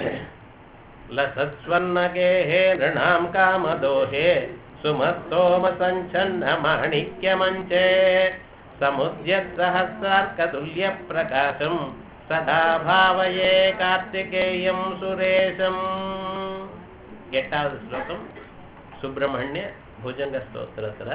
लसत्स्वर्णगेहे नृणां कामदोहे सुमस्तोमसञ्छन्नमाणिक्यमञ्चे समुद्यत्सहस्रार्कतुल्यप्रकाशं सदा भावये कार्तिकेयं सुरेशम् எட்டாவது ஸ்லோகம் சுப்பிரமணிய புஜங்க ஸ்தோத்திரத்துல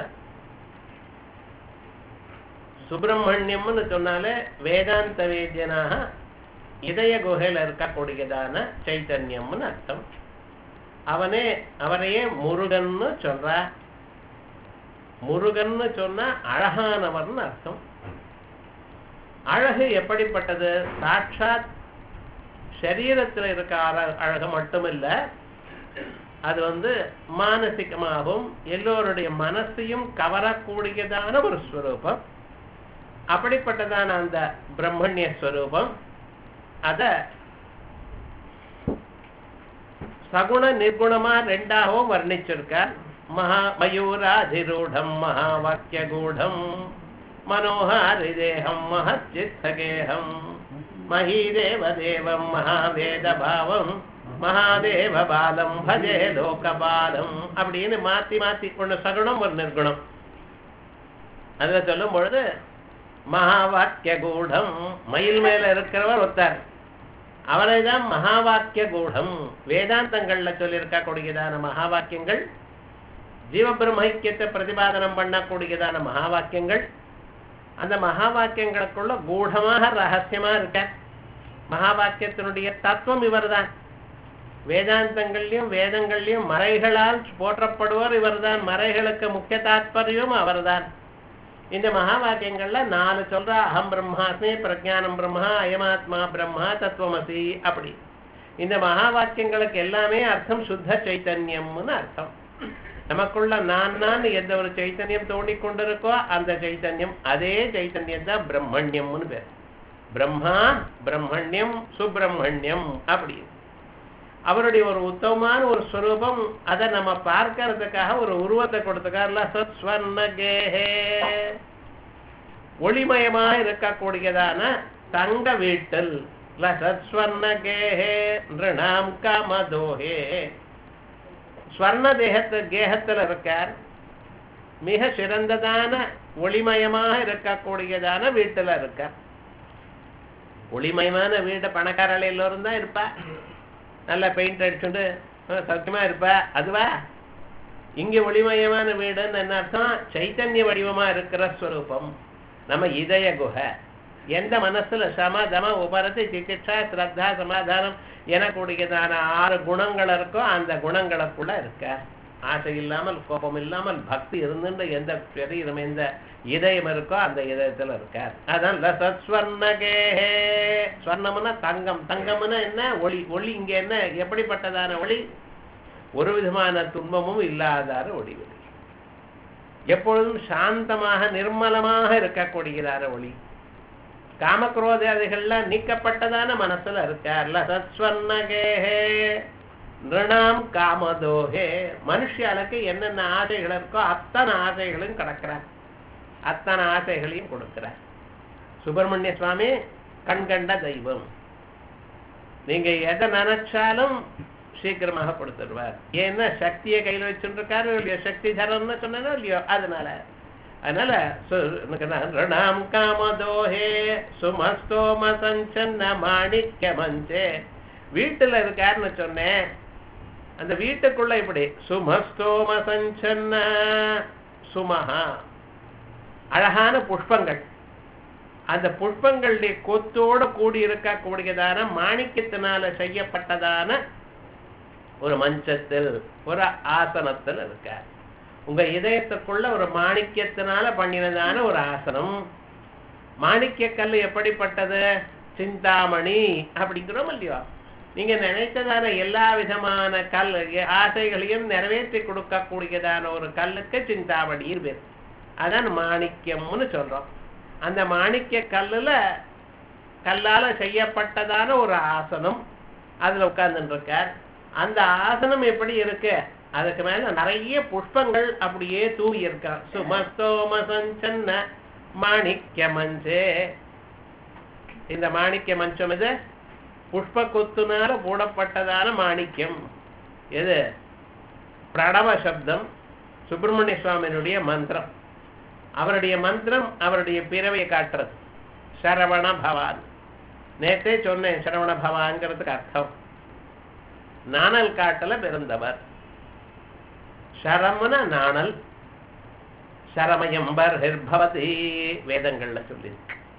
சுப்பிரமணியம்னு சொன்னாலே வேதாந்த வேத்தியனாக இதய குகையில் இருக்கக்கூடியதான சைத்தன்யம்னு அர்த்தம் அவனே அவரையே முருகன்னு சொல்றா முருகன்னு சொன்னா அழகானவர்னு அர்த்தம் அழகு எப்படிப்பட்டது சாட்சாத் சரீரத்தில் இருக்க அழ- அழகு மட்டுமில்ல அது வந்து மானசிகமாகவும் எல்லோருடைய மனசையும் கவரக்கூடியதான ஒரு ஸ்வரூபம் அப்படிப்பட்டதான அந்த பிரம்மண்ய ஸ்வரூபம் அத சகுண நிர்குணமா ரெண்டாகவும் வர்ணிச்சிருக்கார் மகா மயூராதிரூடம் மகாவாக்கிய கூடம் மனோஹாரி தேகம் மகச்சித்தகேகம் மகீதேவ தேவம் மகாவேத பாவம் மகாதேவ பாலம் பஜே லோகபாலம் அப்படின்னு மாத்தி மாத்தி ஒண்ணு சகுணம் ஒரு நிர்குணம் அதுல சொல்லும் பொழுது மகாவாக்கிய கூடம் மயில் மேல இருக்கிறவர் ஒருத்தர் அவரை தான் மகாவாக்கிய கூடம் வேதாந்தங்கள்ல சொல்லியிருக்க கூடியதான மகாவாக்கியங்கள் ஜீவபிரம ஐக்கியத்தை பிரதிபாதனம் பண்ணக்கூடியதான மகாவாக்கியங்கள் அந்த மகாவாக்கியங்களுக்குள்ள கூடமாக ரகசியமா இருக்க மகாவாக்கியத்தினுடைய தத்துவம் இவர்தான் வேதாந்தங்கள்லயும் வேதங்கள்லயும் மறைகளால் போற்றப்படுவர் இவர்தான் மறைகளுக்கு முக்கிய தாத்பரியம் அவர்தான் இந்த மகாவாக்கியங்கள்ல நாலு சொல்ற அகம் பிரம்மாஸ்மி பிரஜானம் பிரம்மா அயமாத்மா பிரம்மா தத்துவமசி அப்படி இந்த மகா வாக்கியங்களுக்கு எல்லாமே அர்த்தம் சுத்த சைத்தன்யம்னு அர்த்தம் நமக்குள்ள நான் நான் எந்த ஒரு சைத்தன்யம் தோண்டிக் கொண்டிருக்கோ அந்த சைத்தன்யம் அதே சைத்தன்யம் தான் பிரம்மண்யம்னு பேர் பிரம்மா பிரம்மண்யம் சுப்பிரமணியம் அப்படி அவருடைய ஒரு உத்தமமான ஒரு ஸ்வரூபம் அதை நம்ம பார்க்கறதுக்காக ஒரு உருவத்தை கொடுத்துக்காருல சத்ஸ்வர்ணகேஹே ஒளிமயமா இருக்கக்கூடியதான தங்க வீட்டில் சத்ஸ்வர்ணகேஹே நிருணாம் காமதோஹே ஸ்வர்ண தேகத்து கேகத்தில் இருக்கார் மிக சிறந்ததான ஒளிமயமாக இருக்கக்கூடியதான வீட்டில் இருக்கார் ஒளிமயமான வீடு பணக்காரர்கள் எல்லோரும் தான் இருப்பா நல்லா பெயிண்ட் அடிச்சுட்டு அஹ், சௌக்கியமா இருப்பா அதுவா இங்க ஒளிமயமான வீடுன்னு என்ன அர்த்தம் சைத்தன்ய வடிவமா இருக்கிற ஸ்வரூபம் நம்ம இதய குகை எந்த மனசுல சம தம உபரத்தை சிகிச்சா ஸ்ரத்தா சமாதானம் எனக்கூடியதான ஆறு குணங்கள் இருக்கோ அந்த குணங்களுக்குள்ள இருக்க ஆசை இல்லாமல் கோபம் இல்லாமல் பக்தி இருந்துட்டு எந்த சரீரம் எந்த இதயம் இருக்கோ அந்த இதயத்துல இருக்கார் அதான் லசஸ்வர்ணகேஹே ஸ்வர்ணம்னா தங்கம் தங்கம்னா என்ன ஒளி ஒளி இங்க என்ன எப்படிப்பட்டதான ஒளி ஒரு விதமான துன்பமும் இல்லாதார ஒளி ஒளி எப்பொழுதும் சாந்தமாக நிர்மலமாக இருக்கக்கூடியதான ஒளி காமக்ரோதாதிகள்லாம் நீக்கப்பட்டதான மனசுல இருக்கார் லசஸ்வர்ணகேஹே நிருணாம் காமதோஹே மனுஷியாளுக்கு என்னென்ன ஆசைகள் இருக்கோ அத்தனை ஆசைகளையும் கிடக்கிறார் அத்தனை ஆசைகளையும் கொடுக்கிறார் சுப்பிரமணிய சுவாமி கண்கண்ட தெய்வம் நீங்க எதை நினைச்சாலும் சீக்கிரமாக கொடுத்துடுவார் ஏன்னா சக்தியை கையில் வச்சுட்டு இருக்காரு இல்லையோ சக்தி தரம்னு சொன்னோ இல்லையோ அதனால அதனால ரணாம் காமதோஹே சுமஸ்தோம சஞ்சன்ன மாணிக்க மஞ்சே வீட்டுல இருக்காருன்னு சொன்னேன் அந்த வீட்டுக்குள்ள இப்படி சுமஸ்தோம சஞ்சன்ன சுமஹா அழகான புஷ்பங்கள் அந்த புஷ்பங்களுடைய கொத்தோட கூடி இருக்கக்கூடியதான மாணிக்கத்தினால செய்யப்பட்டதான ஒரு மஞ்சத்தில் ஒரு ஆசனத்தில் இருக்கார் உங்க இதயத்துக்குள்ள ஒரு மாணிக்கத்தினால பண்ணினதான ஒரு ஆசனம் மாணிக்க கல் எப்படிப்பட்டது சிந்தாமணி அப்படிங்கிறோம் இல்லையோ நீங்க நினைத்ததான எல்லா விதமான கல் ஆசைகளையும் நிறைவேற்றி கொடுக்கக்கூடியதான ஒரு கல்லுக்கு சிந்தாமணின்னு பேர் அதான் மாணிக்கம்னு சொல்றோம் அந்த மாணிக்க கல்லுல கல்லால செய்யப்பட்டதான ஒரு ஆசனம் அதுல உட்கார்ந்துட்டு இருக்கார் அந்த ஆசனம் எப்படி இருக்கு அதுக்கு மேல நிறைய புஷ்பங்கள் அப்படியே தூவி இருக்கா சுமஸ்தோம சஞ்சன்ன மாணிக்க மஞ்சே இந்த மாணிக்க மஞ்சம் இது புஷ்ப கொத்துனால போடப்பட்டதான மாணிக்கம் எது பிரணவ சப்தம் சுப்பிரமணிய சுவாமியினுடைய மந்திரம் அவருடைய மந்திரம் அவருடைய பிறவையை காட்டுறது சரவண பவான் நேற்றே சொன்னேன் சரவண பவான்ங்கிறதுக்கு அர்த்தம் நாணல் காட்டுல பிறந்தவர் சரம்னா நாணல் சரமயம்பர் ஹிர்பவதி வேதங்கள்ல சொல்லி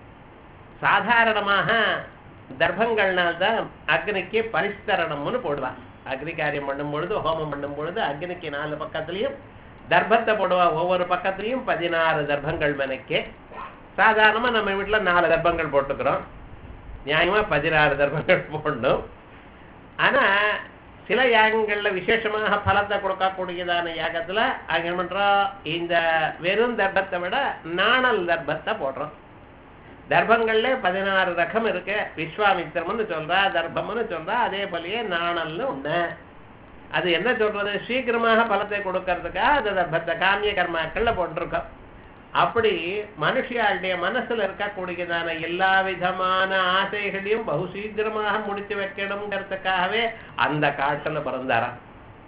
சாதாரணமாக தர்ப்பங்கள்னால்தான் அக்னிக்கு பரிஸ்தரணம்னு போடுவான் அக்னி காரியம் பண்ணும் பொழுது ஹோமம் பண்ணும் பொழுது அக்னிக்கு நாலு பக்கத்துலயும் தர்ப்பத்தை போடுவா ஒவ்வொரு பக்கத்துலயும் பதினாறு தர்ப்பங்கள் மெனக்கே சாதாரணமா நம்ம வீட்டுல நாலு தர்ப்பங்கள் போட்டுக்கிறோம் நியாயமா பதினாறு தர்ப்பங்கள் போடணும் ஆனா சில யாகங்கள்ல விசேஷமாக பலத்தை கொடுக்கக்கூடியதான யாகத்துல அங்க என்ன பண்றோம் இந்த வெறும் தர்ப்பத்தை விட நாணல் தர்ப்பத்தை போடுறோம் தர்ப்பங்கள்ல பதினாறு ரகம் இருக்கு விஸ்வாமித்திரம்னு சொல்றா தர்ப்பம்னு சொல்றா அதே போலயே நாணல்னு ஒண்ணு அது என்ன சொல்றது சீக்கிரமாக பலத்தை கொடுக்கறதுக்காக அந்த தர்ப்பத்தை காமிய கர்மாக்கள்ல போட்டிருக்கோம் அப்படி மனுஷியாளுடைய மனசுல இருக்கக்கூடியதான எல்லா விதமான ஆசைகளையும் பகு சீக்கிரமாக முடித்து வைக்கணுங்கிறதுக்காகவே அந்த காட்டுல பிறந்தாராம்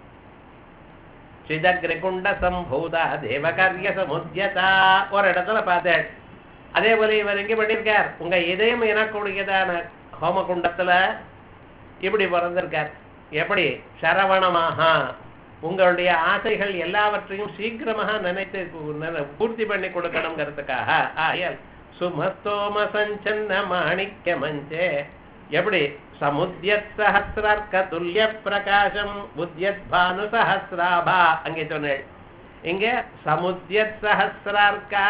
சிதக்ரிகுண்ட சம்பூதா தேவகாரிய சமுத்தியதா ஒரு இடத்துல பார்த்தேன் அதே போல இவர் எங்க பண்ணியிருக்கார் உங்க இதயம் எனக்கூடியதான ஹோமகுண்டத்துல இப்படி பிறந்திருக்கார் எப்படி சரவணமாக உங்களுடைய ஆசைகள் எல்லாவற்றையும் சீக்கிரமாக நினைத்து கு- பூர்த்தி பண்ணி கொடுக்கணுங்கிறதுக்காக ஆயல் சுமஸ்தோம சஞ்சன்ன மாணிக்க மஞ்சே எப்படி சமுத்தியத் சஹசிரார்க்க துல்லிய பிரகாசம் புத்தியத் பானு சஹசிராபா அங்கே சொன்னேன் இங்க சமுத்தியத் சஹசிரார்க்கா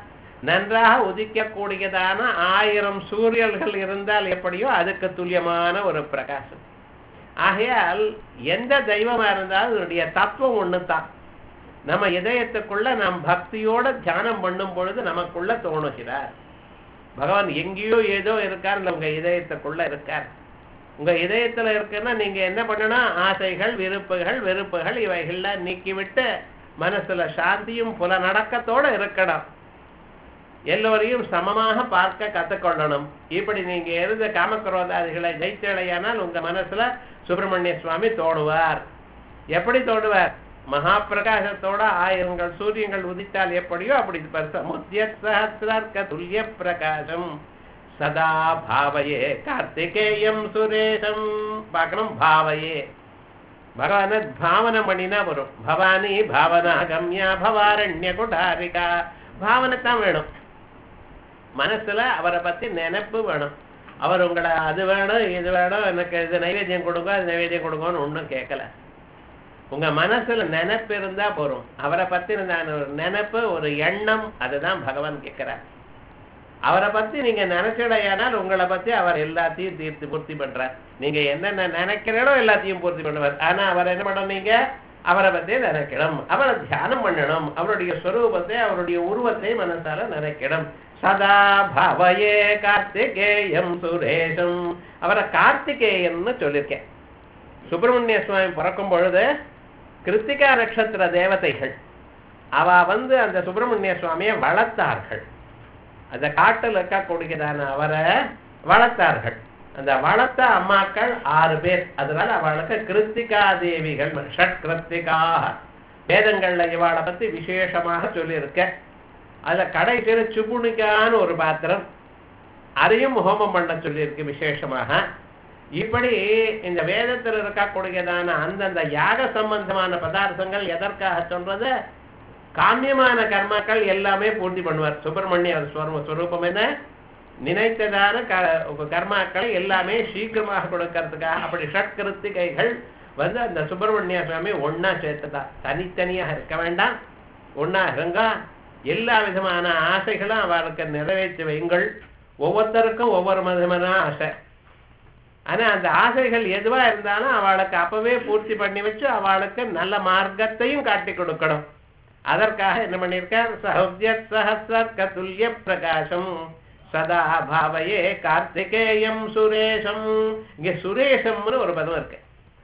நன்றாக உதிக்கக்கூடியதான ஆயிரம் சூரியல்கள் இருந்தால் எப்படியோ அதுக்கு துல்லியமான ஒரு பிரகாசம் ஆகையால் எந்த தெய்வமா இருந்தாலும் அதனுடைய தத்துவம் ஒண்ணுதான் நம்ம இதயத்துக்குள்ள நாம் பக்தியோட தியானம் பண்ணும் பொழுது நமக்குள்ள தோணுகிறார் பகவான் எங்கேயோ ஏதோ இருக்கார் உங்க இதயத்துக்குள்ள இருக்கார் உங்க இதயத்துல இருக்குன்னா நீங்க என்ன பண்ணணும் ஆசைகள் விருப்புகள் வெறுப்புகள் இவைகள்லாம் நீக்கிவிட்டு மனசுல சாந்தியும் புலநடக்கத்தோட இருக்கணும் எல்லோரையும் சமமாக பார்க்க கத்துக்கொள்ளணும் இப்படி நீங்க இருந்த காமக்ரோதாதிகளை ஜெயித்தலையானால் உங்க மனசுல சுப்பிரமணிய சுவாமி தோணுவார் எப்படி தோணுவார் மகா பிரகாசத்தோட ஆயிரங்கள் சூரியங்கள் உதித்தால் எப்படியோ அப்படி சமுத்திய சஹசிரார்க்க துல்லிய பிரகாசம் சதா பாவையே கார்த்திகேயம் சுரேஷம் பார்க்கணும் பாவையே பகவான பாவனை பண்ணினா வரும் பவானி பாவனா கம்யா பவாரண்ய குடாரிகா பாவனை தான் வேணும் மனசுல அவரை பத்தி நினைப்பு வேணும் அவர் உங்களை அது வேணும் இது வேணும் எனக்கு இது நைவேத்தியம் கொடுங்க அது நைவேத்தியம் கொடுங்கன்னு ஒண்ணும் கேட்கல உங்க மனசுல நினைப்பு இருந்தா போரும் அவரை பத்தி நான் ஒரு நினைப்பு ஒரு எண்ணம் அதுதான் பகவான் கேட்கிறார் அவரை பத்தி நீங்க நினைச்சடையானால் உங்களை பத்தி அவர் எல்லாத்தையும் தீர்த்து பூர்த்தி பண்றார் நீங்க என்னென்ன நினைக்கிறீங்களோ எல்லாத்தையும் பூர்த்தி பண்ணுவார் ஆனா அவர் என்ன பண்ணணும் நீங்க அவரை பத்தி நினைக்கணும் அவரை தியானம் பண்ணணும் அவருடைய ஸ்வரூபத்தை அவருடைய உருவத்தை மனசால நினைக்கணும் சதா பவயே கார்த்திகேயம் சுரேஷம் அவரை கார்த்திகேயன்னு சொல்லியிருக்கேன் சுப்பிரமணிய சுவாமி பிறக்கும் பொழுது கிருத்திகா நட்சத்திர தேவதைகள் அவ வந்து அந்த சுப்பிரமணிய சுவாமியை வளர்த்தார்கள் அந்த காட்டில் இருக்கக்கூடியதான அவரை வளர்த்தார்கள் அந்த வளர்த்த அம்மாக்கள் ஆறு பேர் அதனால அவளுக்கு கிருத்திகா தேவிகள் ஷட் கிருத்திகா வேதங்கள்ல இவாளை பத்தி விசேஷமாக சொல்லியிருக்க அதுல கடைசியில சுபுணிக்கான்னு ஒரு பாத்திரம் அதையும் ஹோமம் பண்ண சொல்லியிருக்கு விசேஷமாக இப்படி இந்த வேதத்தில் இருக்கக்கூடியதான அந்தந்த யாக சம்பந்தமான பதார்த்தங்கள் எதற்காக சொல்றது காமியமான கர்மாக்கள் எல்லாமே பூர்த்தி பண்ணுவார் சுப்பிரமணிய ஸ்வரூ- ஸ்வரூபம் என்ன நினைத்ததான க- கர்மாக்களை எல்லாமே சீக்கிரமாக கொடுக்கறதுக்காக அப்படி ஷட்கிருத்திகைகள் வந்து அந்த சுப்பிரமணிய சுவாமி ஒண்ணா சேர்த்ததா தனித்தனியாக இருக்க வேண்டாம் ஒண்ணா இருங்க எல்லா விதமான ஆசைகளும் அவளுக்கு நிறைவேற்றி வையுங்கள் ஒவ்வொருத்தருக்கும் ஒவ்வொரு விதமான ஆசை ஆனா அந்த ஆசைகள் எதுவா இருந்தாலும் அவளுக்கு அப்பவே பூர்த்தி பண்ணி வச்சு அவளுக்கு நல்ல மார்க்கத்தையும் காட்டி கொடுக்கணும் அதற்காக என்ன பண்ணியிருக்கார் சஹோத்யத் சஹசிரர்க்க துல்லிய பிரகாசம் சதா பாவையே கார்த்திகேயம் சுரேஷம் இங்க சுரேஷம்னு ஒரு பதம் இருக்கு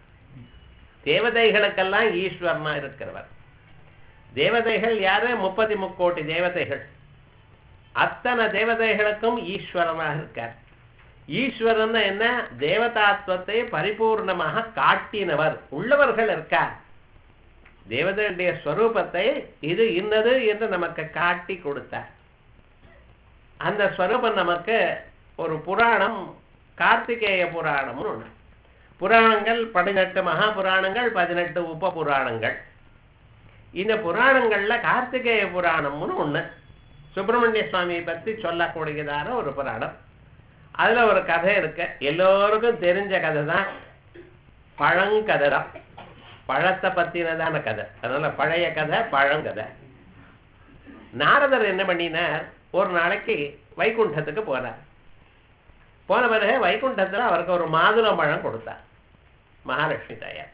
தேவதைகளுக்கெல்லாம் ஈஸ்வரனா இருக்கிறவர் தேவதைகள் யாரு முப்பத்தி முக்கோடி தேவதைகள் அத்தனை தேவதைகளுக்கும் ஈஸ்வரனாக இருக்கார் ஈஸ்வரன் என்ன தேவதாத்வத்தை பரிபூர்ணமாக காட்டினவர் உள்ளவர்கள் இருக்கார் தேவதையுடைய ஸ்வரூபத்தை இது இன்னது என்று நமக்கு காட்டி கொடுத்தார் அந்த ஸ்வரூபம் நமக்கு ஒரு புராணம் கார்த்திகேய புராணம்னு ஒண்ணு புராணங்கள் பதினெட்டு மகா புராணங்கள் பதினெட்டு உப புராணங்கள் இந்த புராணங்கள்ல கார்த்திகேய புராணம்னு ஒண்ணு சுப்பிரமணிய சுவாமியை பத்தி சொல்லக்கூடியதான ஒரு புராணம் அதுல ஒரு கதை இருக்கு எல்லோருக்கும் தெரிஞ்ச கதை தான் பழங்கதை தான் பழத்தை பத்தினதான கதை அதனால பழைய கதை பழங்கதை நாரதர் என்ன பண்ணினார் ஒரு நாளைக்கு வைகுண்டத்துக்கு போனார் போன பிறகு வைகுண்டத்துல அவருக்கு ஒரு மாதுளம் பழம் கொடுத்தார் மகாலட்சுமி தாயார்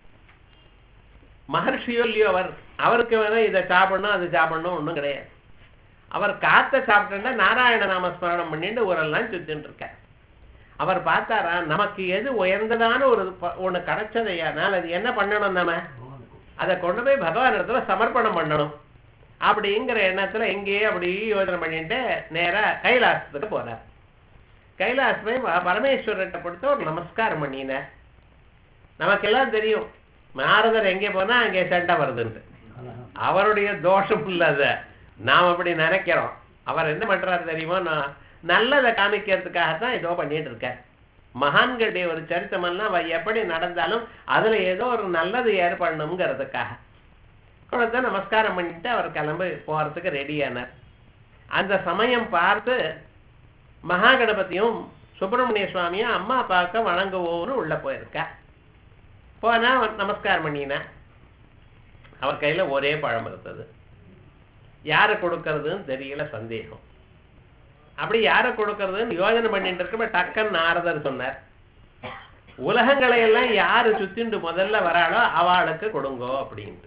மகர்ஷியோ இல்லையோ அவர் அவருக்கு வேணா இதை சாப்பிடணும் அது சாப்பிடணும் ஒண்ணும் கிடையாது அவர் காத்த சாப்பிட்டா நாராயண நாமஸ்மரணம் பண்ணிட்டு ஊரெல்லாம் சுத்தின்னு இருக்கார் அவர் பார்த்தாரா நமக்கு எது உயர்ந்ததான ஒரு ப- ஒண்ணு கிடைச்சதையானால் அது என்ன பண்ணணும் நம்ம அதை கொண்டு போய் பகவான் இடத்துல சமர்ப்பணம் பண்ணணும் அப்படிங்கிற எண்ணத்துல எங்கேயே அப்படி யோசனை பண்ணிட்டு நேரா கைலாசத்துக்கு போறார் கைலாஸ் போய் ப- பரமேஸ்வரர்கிட்ட கொடுத்து ஒரு நமஸ்காரம் பண்ணினார் நமக்கெல்லாம் தெரியும் நாரதர் எங்கே போனா அங்கே சண்டை வருதுன்ட்டு அவருடைய தோஷம் இல்ல அது நாம் அப்படி நினைக்கிறோம் அவர் என்ன பண்றாரு தெரியுமா நான் நல்லதை காமிக்கிறதுக்காகத்தான் ஏதோ பண்ணிட்டு இருக்கார் மகான்களுடைய ஒரு சரித்திரமெல்லாம் அவ எப்படி நடந்தாலும் அதுல ஏதோ ஒரு நல்லது ஏற்படணுங்கிறதுக்காக கொடுத்து நமஸ்காரம் பண்ணிட்டு அவர் கிளம்பி போறதுக்கு ரெடியானார் அந்த சமயம் பார்த்து மகா கணபதியும் சுப்பிரமணிய சுவாமியும் அம்மா அப்பாவுக்கு வணங்குவோம்னு உள்ள போயிருக்கா போனா அவன் நமஸ்காரம் பண்ணினா அவர் கையில ஒரே பழம் இருந்தது யாரை கொடுக்கறதுன்னு தெரியல சந்தேகம் அப்படி யாரை கொடுக்கறதுன்னு யோஜனை பண்ணிட்டு இருக்கப்ப டக்கன் நாரதர் சொன்னார் உலகங்களை எல்லாம் யாரு சுத்திண்டு முதல்ல வராளோ அவளுக்கு கொடுங்கோ அப்படின்ட்டு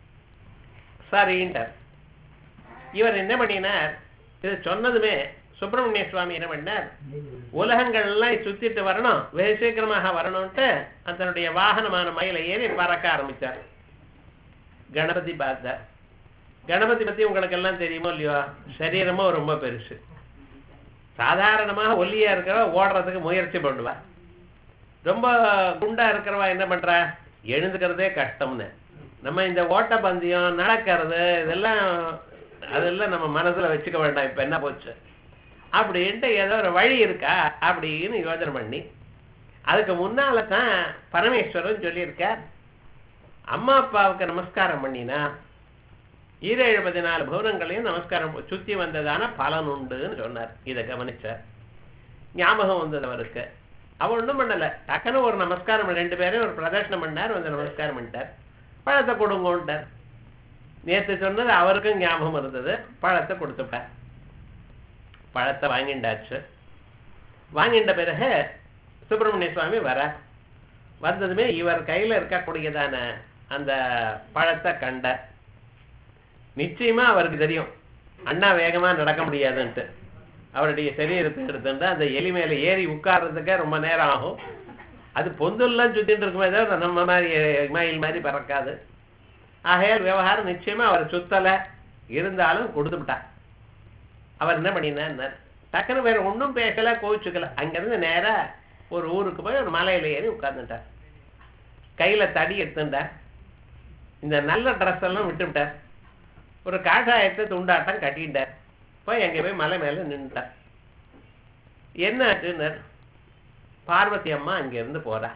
சரின்ட்டார் இவர் என்ன பண்ணினார் இது சொன்னதுமே சுப்பிரமணிய சுவாமி என்ன பண்ணார் உலகங்கள் எல்லாம் சுத்திட்டு வரணும் வெகு சீக்கிரமாக வரணும்ட்டு தன்னுடைய வாகனமான மயில ஏறி பறக்க ஆரம்பிச்சார் கணபதி பார்த்தார் கணபதி பத்தி உங்களுக்கு எல்லாம் தெரியுமோ இல்லையோ சரீரமும் ரொம்ப பெருசு சாதாரணமாக ஒல்லியா இருக்கிறவ ஓடுறதுக்கு முயற்சி பண்ணுவா ரொம்ப குண்டா இருக்கிறவா என்ன பண்றா எழுந்துக்கிறதே கஷ்டம்னு நம்ம இந்த ஓட்ட பந்தயம் நடக்கிறது இதெல்லாம் அதெல்லாம் நம்ம மனசுல வச்சுக்க வேண்டாம் இப்ப என்ன போச்சு அப்படின்ட்டு ஏதோ ஒரு வழி இருக்கா அப்படின்னு யோசனை பண்ணி அதுக்கு முன்னால தான் பரமேஸ்வரன் சொல்லியிருக்கார் அம்மா அப்பாவுக்கு நமஸ்காரம் பண்ணினா ஈரேழு பதினாலு பௌரங்களையும் நமஸ்காரம் சுத்தி வந்ததான பலன் உண்டுன்னு சொன்னார் இதை கவனிச்சார் ஞாபகம் வந்தது அவருக்கு அவர் ஒண்ணும் பண்ணல டக்குன்னு ஒரு நமஸ்காரம் பண்ண- ரெண்டு பேரும் ஒரு பிரதர்ஷனம் பண்ணார் வந்து நமஸ்காரம் பண்ணிட்டார் பழத்தை கொடுங்கோன்ட்டார் நேத்து சொன்னது அவருக்கும் ஞாபகம் இருந்தது பழத்தை கொடுத்துட்டார் பழத்தை வாங்கிண்டாச்சு வாங்கிட்ட பிறகு சுப்பிரமணிய சுவாமி வர வந்ததுமே இவர் கையில இருக்கக்கூடியதான அந்த பழத்தை கண்ட நிச்சயமா அவருக்கு தெரியும் அண்ணா வேகமா நடக்க முடியாதுன்ட்டு அவருடைய சரீரத்தை எடுத்துட்டு அந்த எலி மேல ஏறி உட்கார்றதுக்கே ரொம்ப நேரம் ஆகும் அது பொந்துல்லாம் சுத்திட்டு இருக்குமே தவிர நம்ம மாதிரி மயில் மாதிரி பறக்காது ஆகையால் விவகாரம் நிச்சயமா அவர் சுத்தல இருந்தாலும் கொடுத்துவிட்டா அவர் என்ன பண்ணினார் டக்குன்னு வேற ஒண்ணும் பேசல கோவிச்சுக்கல அங்கிருந்து நேரா ஒரு ஊருக்கு போய் ஒரு மலையில ஏறி உட்கார்ந்துட்டார் கையில தடி எடுத்துட்டார் இந்த நல்ல ட்ரெஸ் எல்லாம் விட்டுவிட்டார் ஒரு காஷாயத்தை துண்டாட்டம் கட்டிட்டார் போய் எங்க போய் மலை மேல நின்றுட்டார் என்ன ஆச்சுன்னார் பார்வதி அம்மா அங்க இருந்து போறா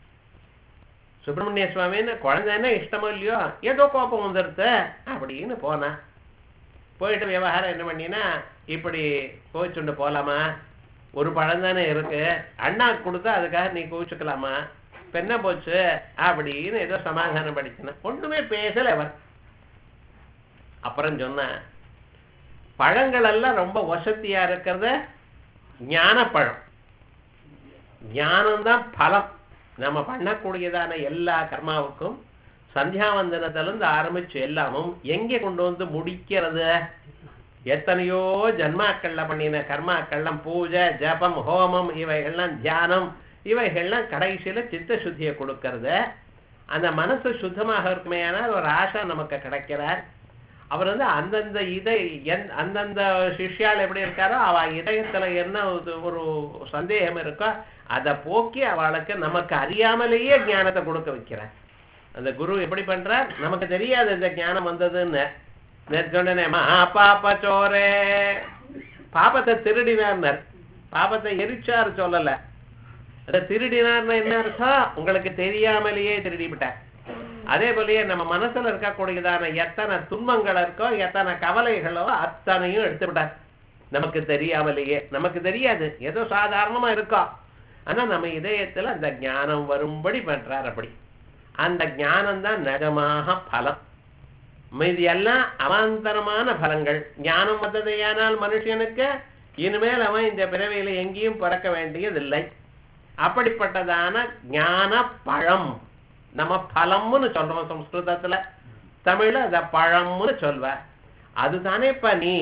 சுப்பிரமணிய சுவாமின்னு குழந்தைன்னா இஷ்டமோ இல்லையோ ஏதோ கோபம் வந்துடுது அப்படின்னு போனா போயிட்டு விவகாரம் என்ன பண்ணினா இப்படி கோவிச்சுண்டு போலாமா ஒரு பழம் தானே இருக்கு அண்ணாக்கு கொடுத்தா அதுக்காக நீ கோவிச்சுக்கலாமா இப்ப என்ன போச்சு அப்படின்னு ஏதோ சமாதானம் படிச்சுனா ஒண்ணுமே பேசல அவர் அப்புறம் சொன்ன பழங்கள் எல்லாம் ரொம்ப வசதியா இருக்கிறது ஞானப்பழம் ஞானம்தான் பலம் நம்ம பண்ணக்கூடியதான எல்லா கர்மாவுக்கும் சந்தியாவந்தனத்திலிருந்து ஆரம்பிச்சு எல்லாமும் எங்கே கொண்டு வந்து முடிக்கிறது எத்தனையோ ஜன்மாக்கள்ல பண்ணின கர்மாக்கள்லாம் பூஜை ஜபம் ஹோமம் இவைகள்லாம் தியானம் இவைகள்லாம் கடைசியில சித்த சுத்தியை கொடுக்கறது அந்த மனசு சுத்தமாக இருக்குமே ஆனால் ஒரு ஆசா நமக்கு கிடைக்கிறார் அவர் வந்து அந்தந்த இதை எந்- அந்தந்த சிஷ்யால் எப்படி இருக்காரோ அவ இதயத்துல என்ன ஒரு- ஒரு சந்தேகம் இருக்கோ அதை போக்கி அவளுக்கு நமக்கு அறியாமலேயே ஞானத்தை கொடுக்க வைக்கிறார் அந்த குரு எப்படி பண்றார் நமக்கு தெரியாது இந்த ஞானம் வந்ததுன்னு நேத்து சொன்னேனே மகா பாப்ப சோரே பாபத்தை திருடினார்னர் பாபத்தை எரிச்சார் சொல்லல அதை திருடினார்னா என்ன அர்த்தம் உங்களுக்கு தெரியாமலேயே திருடிவிட்டார் அதே போலயே நம்ம மனசுல இருக்கக்கூடியதான எத்தனை துன்பங்கள் இருக்கோ எத்தனை கவலைகளோ அத்தனையும் எடுத்து விட்டார் நமக்கு தெரியாமலேயே நமக்கு தெரியாது ஏதோ சாதாரணமா இருக்கோம் ஆனா நம்ம இதயத்துல அந்த ஞானம் வரும்படி பண்றார் அப்படி அந்த ஞானம் தான் நிஜமாக பலம் மீதி எல்லாம் அவாந்தரமான பலங்கள் ஞானம் வந்ததையானால் மனுஷனுக்கு இனிமேல் அவன் இந்த பிறவியில எங்கேயும் பிறக்க வேண்டியதில்லை அப்படிப்பட்டதான ஞான பழம் நம்ம பழம்னு சொல்றோம் சம்ஸ்கிருதத்துல தமிழ்ல அத பழம்னு சொல்வ அதுதானேப்பா நீ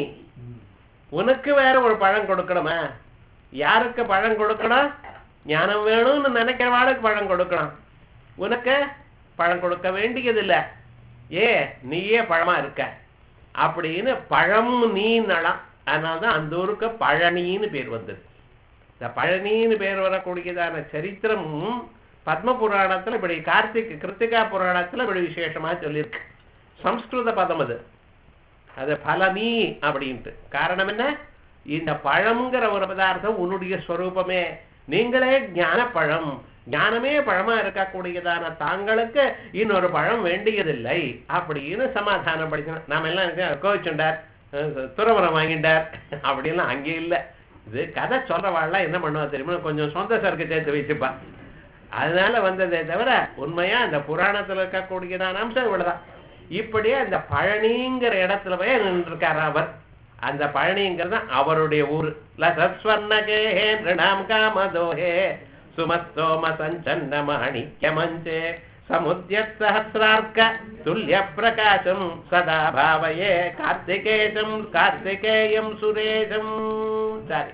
உனக்கு வேற ஒரு பழம் கொடுக்கணுமா யாருக்கு பழம் கொடுக்கணும் ஞானம் வேணும்னு நினைக்கிறவாளுக்கு பழம் கொடுக்கணும் உனக்கு பழம் கொடுக்க வேண்டியதில்லை ஏ நீயே பழமா இருக்க அப்படின்னு பழம் நீ நலம் அதனாலதான் அந்த ஊருக்கு பழனின்னு பேர் வந்தது இந்த பழனின்னு பேர் வரக்கூடியதான சரித்திரமும் பத்ம புராணத்துல இப்படி கார்த்திக் கிருத்திகா புராணத்துல இப்படி விசேஷமா சொல்லியிருக்கு சம்ஸ்கிருத பதம் அது அது பலனி அப்படின்ட்டு காரணம் என்ன இந்த பழம்ங்கிற ஒரு பதார்த்தம் உன்னுடைய ஸ்வரூபமே நீங்களே ஞான பழம் ஞானமே பழமா இருக்கக்கூடியதான தாங்களுக்கு இன்னொரு பழம் வேண்டியதில்லை அப்படின்னு சமாதானம் படிக்கணும் நாம எல்லாம் இருக்க கோவிச்சுண்டார் துறவரம் வாங்கிட்டார் அப்படின்லாம் அங்கே இல்லை இது கதை சொல்றவாள்லாம் என்ன பண்ணுவா தெரியுமா கொஞ்சம் சொந்த சரக்கு சேர்த்து வச்சுப்பா அதனால வந்ததே தவிர உண்மையா அந்த புராணத்துல இருக்கக்கூடியதான அம்சம் இவ்வளவுதான் இப்படியே அந்த பழனிங்கிற இடத்துல போய் நின்றுருக்காரு அவர் அந்த பழனிங்கிறது அவருடைய ஊர் லசஸ்வர்ணகே நிருணாம் காமதோஹே சுமஸ்தோம சஞ்சன்ன மாணிக்ய மஞ்சே சமுத்தியத் சஹசிரார்க்க துல்லிய பிரகாசம் சதா பாவயே கார்த்திகேயம் கார்த்திகேயம் சுரேஷம் சரி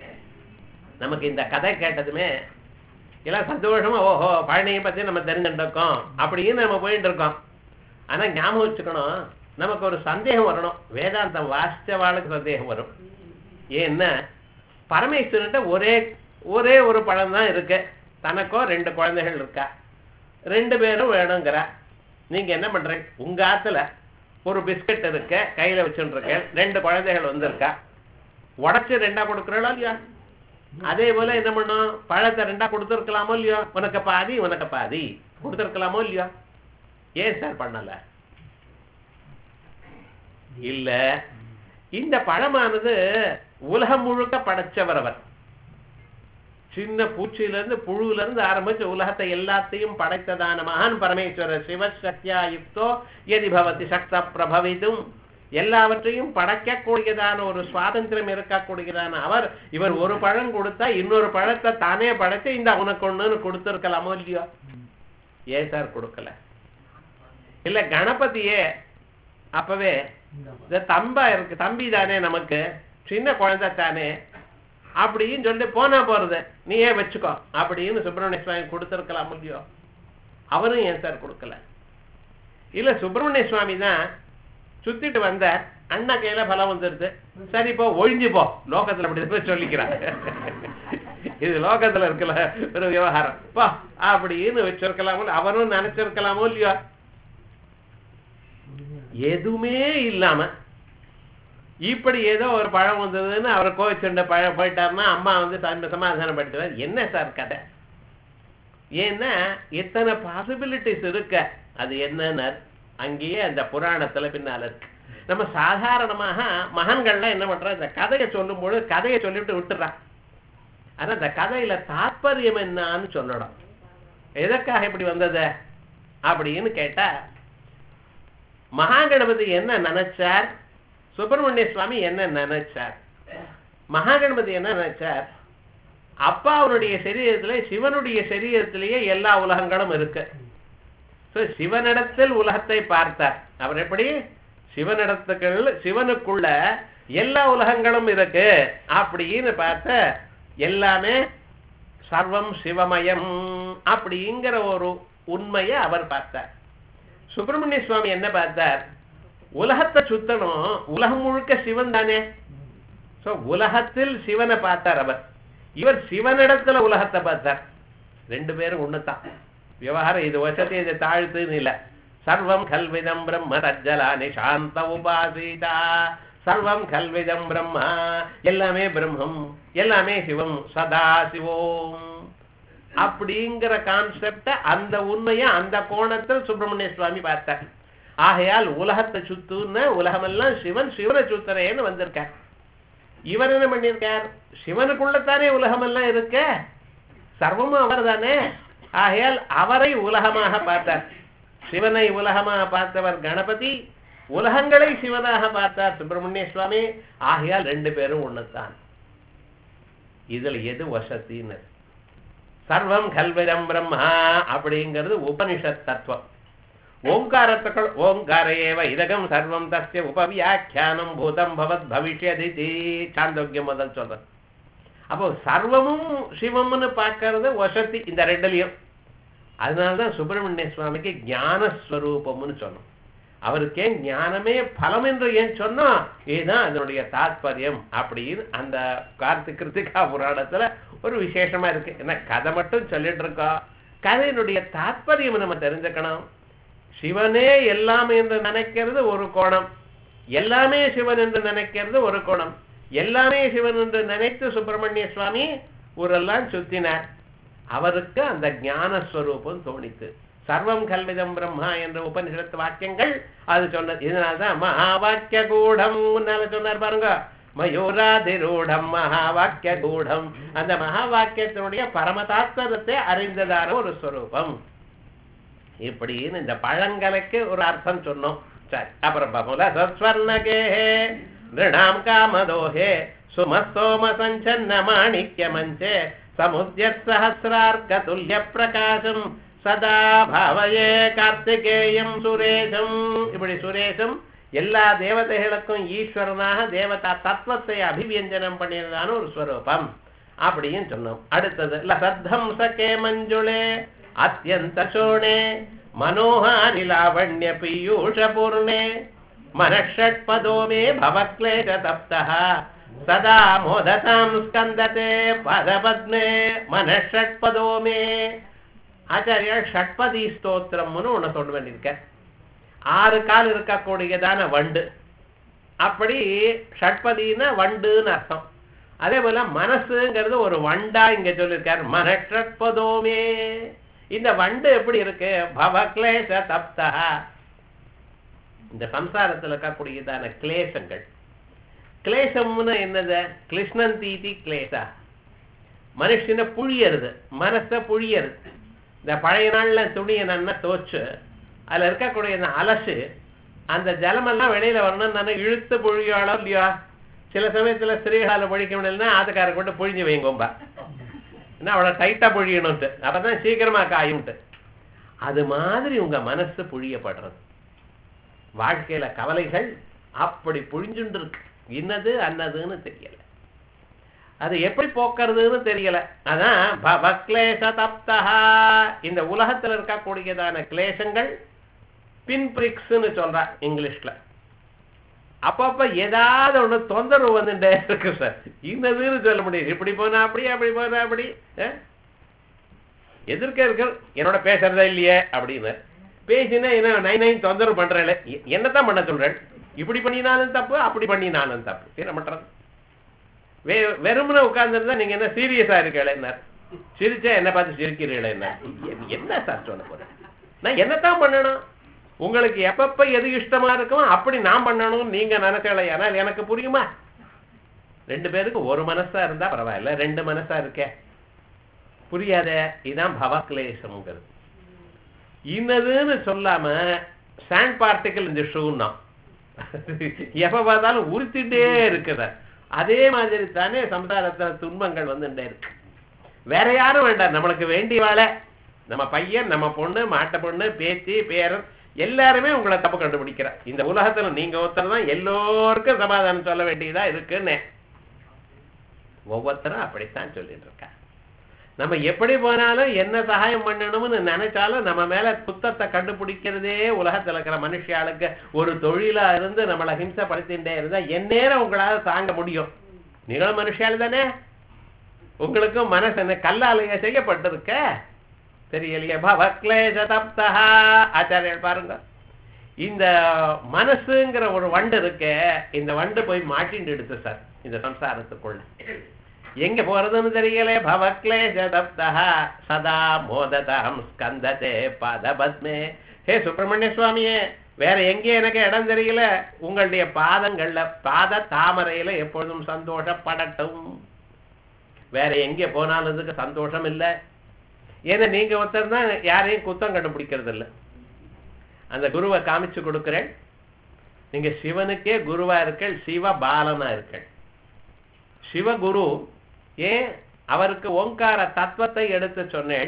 நமக்கு இந்த கதை கேட்டதுமே எல்லாம் சந்தோஷமா ஓஹோ பழனியை பத்தி நம்ம தெரிஞ்சுட்டு அப்படின்னு நம்ம போயிட்டு இருக்கோம் ஆனா ஞாபகம் வச்சுக்கணும் நமக்கு ஒரு சந்தேகம் வரணும் வேதாந்தம் வாசிச்சவாளுக்கு சந்தேகம் வரும் ஏன்னா பரமேஸ்வரன்ட்ட ஒரே ஒரே ஒரு பழம் தான் இருக்கு தனக்கோ ரெண்டு குழந்தைகள் இருக்கா ரெண்டு பேரும் வேணுங்கிற நீங்க என்ன பண்றீங்க உங்க ஆத்துல ஒரு பிஸ்கட் இருக்க கையில வச்சுட்டு இருக்க ரெண்டு குழந்தைகள் வந்திருக்கா உடச்சு ரெண்டா கொடுக்குறோம் இல்லையா அதே போல என்ன பண்ணும் பழத்தை ரெண்டா கொடுத்துருக்கலாமோ இல்லையோ உனக்கு பாதி உனக்கு பாதி கொடுத்துருக்கலாமோ இல்லையோ ஏன் சார் பண்ணல இல்ல இந்த பழமானது உலகம் முழுக்க படைச்சவர் அவர் சின்ன பூச்சியில இருந்து புழுல இருந்து ஆரம்பிச்சு உலகத்தை எல்லாத்தையும் படைத்ததான மகான் பரமேஸ்வரர் சிவசக்தியா யுக்தோ எதி பவதி சக்த பிரபவிதும் எல்லாவற்றையும் படைக்கக்கூடியதான ஒரு சுவாதந்திரம் இருக்கக்கூடியதான அவர் இவர் ஒரு பழம் கொடுத்தா இன்னொரு பழத்தை தானே படைச்சு இந்த உனக்கு ஒண்ணுன்னு கொடுத்துருக்கலாமோ இல்லையோ ஏன் சார் கொடுக்கல இல்ல கணபதியே அப்பவே இந்த தம்பா இருக்கு தம்பி தானே நமக்கு சின்ன குழந்தை தானே அப்படின்னு சொல்லி போனா போறது நீயே வச்சுக்கோ அப்படின்னு சுப்பிரமணிய சுவாமி கொடுத்துருக்கலாம் இல்லையோ அவரும் ஏன் சார் கொடுக்கல இல்ல சுப்பிரமணிய சுவாமி தான் சுத்திட்டு வந்த அண்ணா கையில பலம் வந்துருது சரி போ ஒழிஞ்சு போ லோகத்துல அப்படி போய் சொல்லிக்கிறான் இது லோகத்துல இருக்கல ஒரு விவகாரம் போ அப்படின்னு வச்சிருக்கலாமோ அவரும் நினைச்சிருக்கலாமோ இல்லையோ எதுவுமே இல்லாம இப்படி ஏதோ ஒரு பழம் வந்ததுன்னு அவர் கோவிச்சுண்ட பழம் போயிட்டாருன்னா அம்மா வந்து சம- சமாதானப்படுத்துவார் என்ன சார் கதை ஏன்னா எத்தனை பாசிபிலிட்டிஸ் இருக்க அது என்னன்னு அங்கேயே அந்த புராணத்துல பின்னால இருக்கு நம்ம சாதாரணமாக மகன்கள்லாம் என்ன பண்றோம் இந்த கதையை சொல்லும்போது கதையை சொல்லிவிட்டு விட்டுறான் ஆனா இந்த கதையில தாற்பயம் என்னன்னு சொல்லணும் எதற்காக இப்படி வந்தது அப்படின்னு கேட்டா மகாகணபதி என்ன நினைச்சார் சுப்பிரமணிய சுவாமி என்ன நினைச்சார் மகாகணபதி என்ன நினைச்சார் அப்பாவுடைய சரீரத்திலே சிவனுடைய சரீரத்திலேயே எல்லா உலகங்களும் இருக்கு So, சிவனிடத்தில் உலகத்தை பார்த்தார் அவர் எப்படி சிவனிடத்துக்குள் சிவனுக்குள்ள எல்லா உலகங்களும் இருக்கு அப்படின்னு பார்த்த எல்லாமே சர்வம் சிவமயம் அப்படிங்கிற ஒரு உண்மையை அவர் பார்த்தார் சுப்பிரமணிய சுவாமி என்ன பார்த்தார் உலகத்தை சுத்தணும் உலகம் முழுக்க சிவன் தானே சோ உலகத்தில் சிவனை பார்த்தார் அவர் இவர் சிவனிடத்துல உலகத்தை பார்த்தார் ரெண்டு பேரும் ஒண்ணுதான் விவகாரம் இது வசதி இது தாழ்த்துன்னு இல்ல சர்வம் கல்விதம் பிரம்ம தஜ்ஜலானி சாந்த உபாசிதா சர்வம் கல்விதம் பிரம்மா எல்லாமே பிரம்மம் எல்லாமே சிவம் சதா சிவோம் அப்படிங்கிற கான்செப்ட அந்த உண்மையை அந்த கோணத்தில் சுப்பிரமணிய சுவாமி பார்த்தார் ஆகையால் உலகத்தை சுத்துன்னு உலகமெல்லாம் சிவன் சிவனை சுத்துறேன்னு வந்திருக்கார் இவர் என்ன பண்ணியிருக்கார் சிவனுக்குள்ளத்தானே உலகமெல்லாம் இருக்க சர்வமும் அவர் தானே ஆகையால் அவரை உலகமாக பார்த்தார் சிவனை உலகமாக பார்த்தவர் கணபதி உலகங்களை சிவனாக பார்த்தார் சுப்பிரமணிய சுவாமி ஆகையால் ரெண்டு பேரும் ஒண்ணுதான் இதுல எது வசத்தின்னு சர்வம் கல்விதம் பிரம்மா அப்படிங்கிறது உபனிஷத் தத்துவம் ஓங்காரத்துக்கள் ஓங்கார ஏவ இதகம் சர்வம் தஸ்ய உபவியாக்கியானம் பூதம் பவத் பவிஷ்யதி சாந்தோக்கியம் முதல் சொல்றது அப்போ சர்வமும் சிவம்னு பார்க்கறது வசதி இந்த ரெண்டுலயும் அதனாலதான் சுப்பிரமணிய சுவாமிக்கு ஞானஸ்வரூபம்னு சொன்னோம் அவருக்கே ஞானமே பலம் என்று ஏன் சொன்னோம் இதுதான் அதனுடைய தாத்பரியம் அப்படின்னு அந்த கார்த்திக் கிருத்திகா புராணத்துல ஒரு விசேஷமா இருக்கு என்ன கதை மட்டும் சொல்லிட்டு இருக்கோம் கதையினுடைய தாத்பரியம் நம்ம தெரிஞ்சுக்கணும் சிவனே எல்லாம் என்று நினைக்கிறது ஒரு கோணம் எல்லாமே சிவன் என்று நினைக்கிறது ஒரு கோணம் எல்லாமே சிவன் என்று நினைத்து சுப்பிரமணிய சுவாமி ஊரெல்லாம் சுத்தினார் அவருக்கு அந்த ஞானஸ்வரூபம் தோணித்து சர்வம் கல்விதம் பிரம்மா என்ற உபனிஷத்து வாக்கியங்கள் அது சொன்னது இதனால்தான் மகா வாக்கிய கூடம் முன்னால சொன்னார் பாருங்க மயூராதிரூடம் மகா வாக்கிய கூடம் அந்த மகா வாக்கியத்தினுடைய பரமதாத்வரத்தை அறிந்ததான ஒரு ஸ்வரூபம் இப்படின்னு இந்த பழங்களுக்கு ஒரு அர்த்தம் சொன்னோம் சரி அப்புறம் பார்ப்போம்ல சஸ்வர்ணகேஹே நிருணாம் காமதோஹே சுமஸ்தோம சஞ்சன்ன மாணிக்ய மஞ்சே சமுத்திய சஹசிரார்க்க துல்லிய பிரகாசம் சதா பாவயே கார்த்திகேயம் சுரேஷம் இப்படி சுரேஷம் எல்லா தேவதைகளுக்கும் ஈஸ்வரனாக தேவதா தத்துவத்தை அபிவியஞ்சனம் பண்ணியதான ஒரு ஸ்வரூபம் அப்படின்னு சொன்னோம் அடுத்தது லசத்தம் சகே மஞ்சுளே அத்தியந்த சோணே மனோஹாரி லாவண்ய பீயூஷ பூர்ணே மனஷட்பதோ மே பவக்லேஷ தப்தः சதா மோததாம் ஸ்கந்ததே பதபத்மே மனஷட்பதோ மே ஆச்சாரியா ஷட்பதி ஸ்தோத்திரம்னு ஒண்ணு சொல்ல வேண்டியிருக்க ஆறு கால் இருக்கக்கூடியதான வண்டு அப்படி ஷட்பதினா வண்டுன்னு அர்த்தம் அதே போல மனசுங்கிறது ஒரு வண்டா இங்க சொல்லியிருக்கார் மனஷட்பதோமே இந்த வண்டு எப்படி இருக்கு பவக்லேஷ தப்தா இந்த சம்சாரத்தில் இருக்கக்கூடியதான கிளேசங்கள் கிளேசம்னு என்னது கிருஷ்ணன் தீதி கிளேசா மனுஷனை புழியறது மனசை புழியறது இந்த பழைய நாள்ல துணியை நல்லா தோச்சு அதுல இருக்கக்கூடிய அந்த அலசு அந்த ஜலமெல்லாம் வெளியில வரணும்னு நான் இழுத்து பொழியாளோ இல்லையா சில சமயத்துல ஸ்ரீகால பொழிக்க முடியலன்னா ஆத்துக்கார கொண்டு பொழிஞ்சு வைங்கோம்பா ஏன்னா அவளை டைட்டா பொழியணும்ட்டு அப்பதான் சீக்கிரமா காயும்ட்டு அது மாதிரி உங்க மனசு புழியப்படுறது வாழ்க்கையில கவலைகள் அப்படி புழிஞ்சுண்டு இருக்கு இன்னது அன்னதுன்னு தெரியல அது எப்படி போக்குறதுன்னு தெரியல அதான் பவக்லேச தப்தா இந்த உலகத்துல இருக்கக்கூடியதான கிளேசங்கள் பின்பிரிக்ஸ்னு சொல்றா இங்கிலீஷ்ல அப்பப்ப ஏதாவது ஒண்ணு தொந்தரவு வந்துட்டே இருக்கு சார் இன்னதுன்னு சொல்ல முடியாது இப்படி போனா அப்படி அப்படி போனா அப்படி அஹ்? எதிர்க்க இருக்க என்னோட பேசுறதா இல்லையே அப்படின்னு பேசினா என்ன நைன் நைன் தொந்தரவு பண்றேன் என்னதான் பண்ண சொல்றேன் இப்படி பண்ணினாலும் தப்பு அப்படி பண்ணினாலும் தப்பு என்ன பண்றது வே வெறுமனே உட்கார்ந்துருந்தா நீங்க என்ன சீரியஸா இருக்கல சிரிச்சா என்ன பார்த்து சிரிக்கிறீங்களே என்ன என்ன சார் சொல்ல போறேன் நான் என்னத்தான் பண்ணணும் உங்களுக்கு எப்பப்ப எது இஷ்டமா இருக்குமோ அப்படி நான் பண்ணணும்னு நீங்க நினைச்சல ஆனால் எனக்கு புரியுமா ரெண்டு பேருக்கு ஒரு மனசா இருந்தா பரவாயில்ல ரெண்டு மனசா இருக்கே புரியாத இதான் பவக்லேசம்ங்கிறது இன்னதுன்னு சொல்லாம சாண்ட் பார்ட்டிக்கல் இந்த ஷூன்னா எப்ப பார்த்தாலும் உறுத்திட்டே இருக்குத அதே மாதிரி தானே சமுதாயத்துல துன்பங்கள் வந்துட்டே இருக்கு வேற யாரும் வேண்டாம் நம்மளுக்கு வேண்டியவாளை நம்ம பையன் நம்ம பொண்ணு மாட்ட பொண்ணு பேத்தி பேரன் எல்லாருமே உங்களை தப்பு கண்டுபிடிக்கிற இந்த உலகத்துல நீங்க ஒருத்தர் தான் எல்லோருக்கும் சமாதானம் சொல்ல வேண்டியதா இருக்குன்னு ஒவ்வொருத்தரும் அப்படித்தான் சொல்லிட்டு இருக்கா நம்ம எப்படி போனாலும் என்ன சகாயம் பண்ணணும்னு நினைச்சாலும் நம்ம மேல குத்தத்தை கண்டுபிடிக்கிறதே உலகத்துல இருக்கிற மனுஷியாளுக்கு ஒரு தொழிலா இருந்து நம்மளை ஹிம்சப்படுத்திட்டே இருந்தா எந்நேரம் உங்களால தாங்க முடியும் நீங்களும் மனுஷியாள் தானே உங்களுக்கும் மனசு என்ன கல்லாலைய செய்யப்பட்டிருக்க தெரியலையே பவக்லேஷ தப்தா ஆச்சாரியர் பாருங்க இந்த மனசுங்கிற ஒரு வண்டு இருக்கே இந்த வண்டு போய் மாட்டின்னு எடுத்து சார் இந்த சம்சாரத்துக்குள்ள எங்க போறதுன்னு தெரியல பவக்லேஷ தப்தா சதா மோததாம் ஸ்கந்ததே பாதபத்மே ஹே சுப்பிரமணிய சுவாமியே வேற எங்கே எனக்கு இடம் தெரியல உங்களுடைய பாதங்கள்ல பாத தாமரையில எப்பொழுதும் சந்தோஷப்படட்டும் வேற எங்கே போனாலும் இதுக்கு சந்தோஷம் இல்லை ஏன்னா நீங்க ஒருத்தர் தான் யாரையும் குத்தம் கண்டுபிடிக்கிறது இல்லை அந்த குருவை காமிச்சு கொடுக்கிறேன் நீங்க சிவனுக்கே குருவா இருக்கள் சிவ பாலனா இருக்கள் சிவகுரு ஏன் அவருக்கு ஓங்கார தத்துவத்தை எடுத்து சொன்னேன்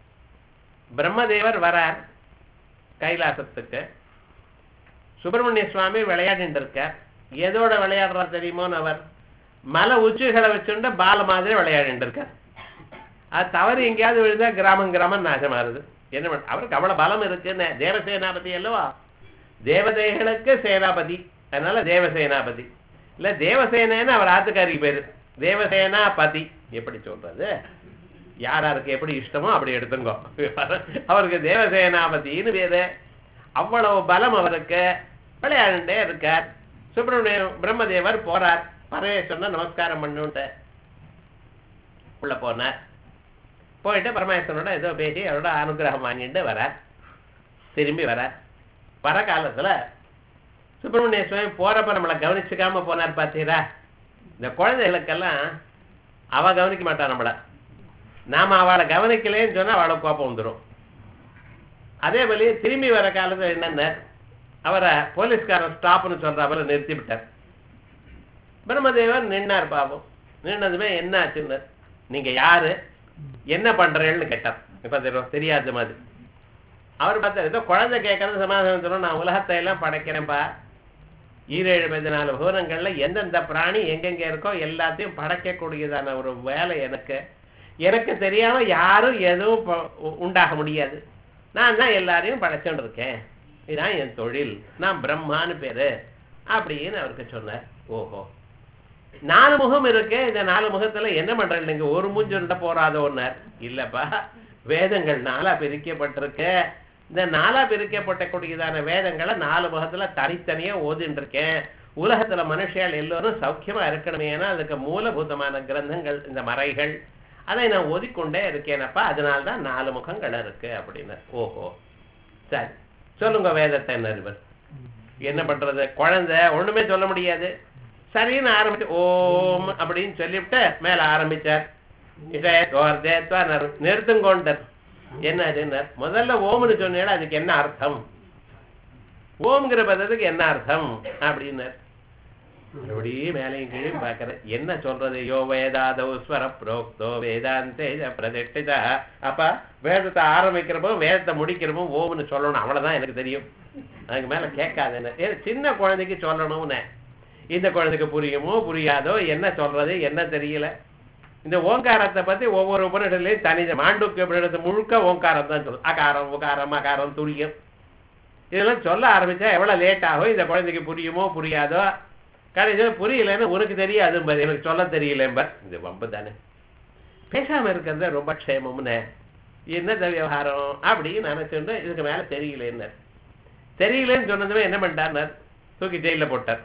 பிரம்மதேவர் வரார் கைலாசத்துக்கு சுப்பிரமணிய சுவாமி விளையாடிட்டு இருக்கார் எதோட விளையாடுறார் தெரியுமோன்னு அவர் மலை உச்சிகளை வச்சுட்டு பால மாதிரி விளையாடிட்டு இருக்கார் அது தவறு எங்கேயாவது விழுந்தா கிராமம் கிராமம் நாசமாறுது என்ன பண்ண அவருக்கு அவ்வளவு பலம் இருக்குன்னு தேவசேனாபதி அல்லவா தேவதைகளுக்கு சேனாபதி அதனால தேவசேனாபதி இல்ல தேவசேனன்னு அவர் ஆத்துக்காரிக்கு பேரு தேவசேனாபதி எப்படி சொல்றது யாராருக்கு எப்படி இஷ்டமோ அப்படி எடுத்துங்கோ அவருக்கு தேவசேனாபதினு பேரு அவ்வளவு பலம் அவருக்கு விளையாண்டுட்டே இருக்கார் சுப்பிரமணிய பிரம்மதேவர் போறார் பரமேஸ்வரனை நமஸ்காரம் பண்ணுன்ட்டு உள்ள போனார் போயிட்டு பரமேஸ்வரனோட ஏதோ பேசி அவரோட அனுகிரகம் வாங்கிட்டு வரார் திரும்பி வரார் வர காலத்துல சுப்பிரமணிய சுவாமி போறப்ப நம்மளை கவனிச்சுக்காம போனார் பார்த்தீரா இந்த குழந்தைகளுக்கெல்லாம் அவ கவனிக்க மாட்டா நம்மள நாம அவளை கவனிக்கலேன்னு சொன்னா அவளை கோபம் வந்துடும் அதே போல திரும்பி வர காலத்துல என்னென்ன அவரை போலீஸ்காரன் ஸ்டாப்னு சொல்றாப்புல நிறுத்தி விட்டார் பிரம்மதேவர் நின்னார் பாவம் நின்னதுமே என்ன ஆச்சுன்னு நீங்க யாரு என்ன பண்றேன்னு கேட்டார் இப்ப தெரியும் தெரியாத மாதிரி அவர் பார்த்தா ஏதோ குழந்தை கேட்கறது சமாதானம் சொல்லணும் நான் உலகத்தை எல்லாம் படைக்கிறேன்ப்பா ஈரேழு பதினாலு புவனங்கள்ல எந்தெந்த பிராணி எங்கெங்க இருக்கோ எல்லாத்தையும் படைக்கக்கூடியதான ஒரு வேலை எனக்கு எனக்கு தெரியாம யாரும் எதுவும் ப- உ- உண்டாக முடியாது நான் தான் எல்லாரையும் படைச்சுட்டு இருக்கேன் இதுதான் என் தொழில் நான் பிரம்மான்னு பேரு அப்படின்னு அவருக்கு சொன்னார் ஓஹோ நாலு முகம் இருக்கு இந்த நாலு முகத்துல என்ன பண்றேன் நீங்க ஒரு மூஞ்சு இருந்தா போறாதோன்னார் இல்லப்பா வேதங்கள் நாலா பிரிக்கப்பட்டிருக்கு இந்த நாலா பிரிக்கப்பட்டக்கூடியதான வேதங்களை நாலு முகத்துல தனித்தனியா ஓதிட்டு இருக்கேன் உலகத்துல மனுஷியால் எல்லோரும் சௌக்கியமா இருக்கணுமேனா அதுக்கு மூலபூதமான கிரந்தங்கள் இந்த மறைகள் அதை நான் ஓதிக்கொண்டே இருக்கேனப்பா அதனால தான் நாலு முகங்கள் இருக்கு அப்படின்னு ஓஹோ சரி சொல்லுங்க வேதத்தை என்ன இவர் என்ன பண்றது குழந்தை ஒண்ணுமே சொல்ல முடியாது சரின்னு ஆரம்பிச்சு ஓம் அப்படின்னு சொல்லிவிட்டு மேல ஆரம்பிச்சார் இதேத்வா நிறுத்துங்கோண்டர் என்ன அதுன்னார் முதல்ல ஓம்னு சொன்னேன் அதுக்கு என்ன அர்த்தம் ஓம்ங்கிற பதத்துக்கு என்ன அர்த்தம் அப்படின்னார் மறுபடியும் மேலையும் கீழே பார்க்கறேன் என்ன சொல்றது யோ வேதாதோ ஸ்வர புரோக்தோ வேதாந்தே பிரதிஷ்டிதா அப்பா வேதத்தை ஆரம்பிக்கிறப்போ வேதத்தை முடிக்கிறப்போ ஓம்னு சொல்லணும் அவ்வளவுதான் எனக்கு தெரியும் அதுக்கு மேல கேட்காதுன்னு ஏ, சின்ன குழந்தைக்கு சொல்லணும்னு இந்த குழந்தைக்கு புரியுமோ புரியாதோ என்ன சொல்றது என்ன தெரியல இந்த ஓங்காரத்தை பத்தி ஒவ்வொரு உபநிடலையும் தனி மாண்டுக்கு உபநிடத்து முழுக்க ஓங்காரம் தான் சொல்லும் அகாரம் உகாரம் அகாரம் துரியம் இதெல்லாம் சொல்ல ஆரம்பிச்சா எவ்வளவு லேட் ஆகும் இந்த குழந்தைக்கு புரியுமோ புரியாதோ கடைசியில் புரியலன்னு உனக்கு தெரியாது பாரு, எனக்கு சொல்ல தெரியலம்ப இது வம்பு தானே பேசாம இருக்கிறது ரொம்ப க்ஷேமம்னு என்னது விவகாரம் அப்படின்னு நினைச்சுட்டு இதுக்கு மேல தெரியலன்னு தெரியலன்னு சொன்னதுமே என்ன பண்ணிட்டார் தூக்கி ஜெயில போட்டார்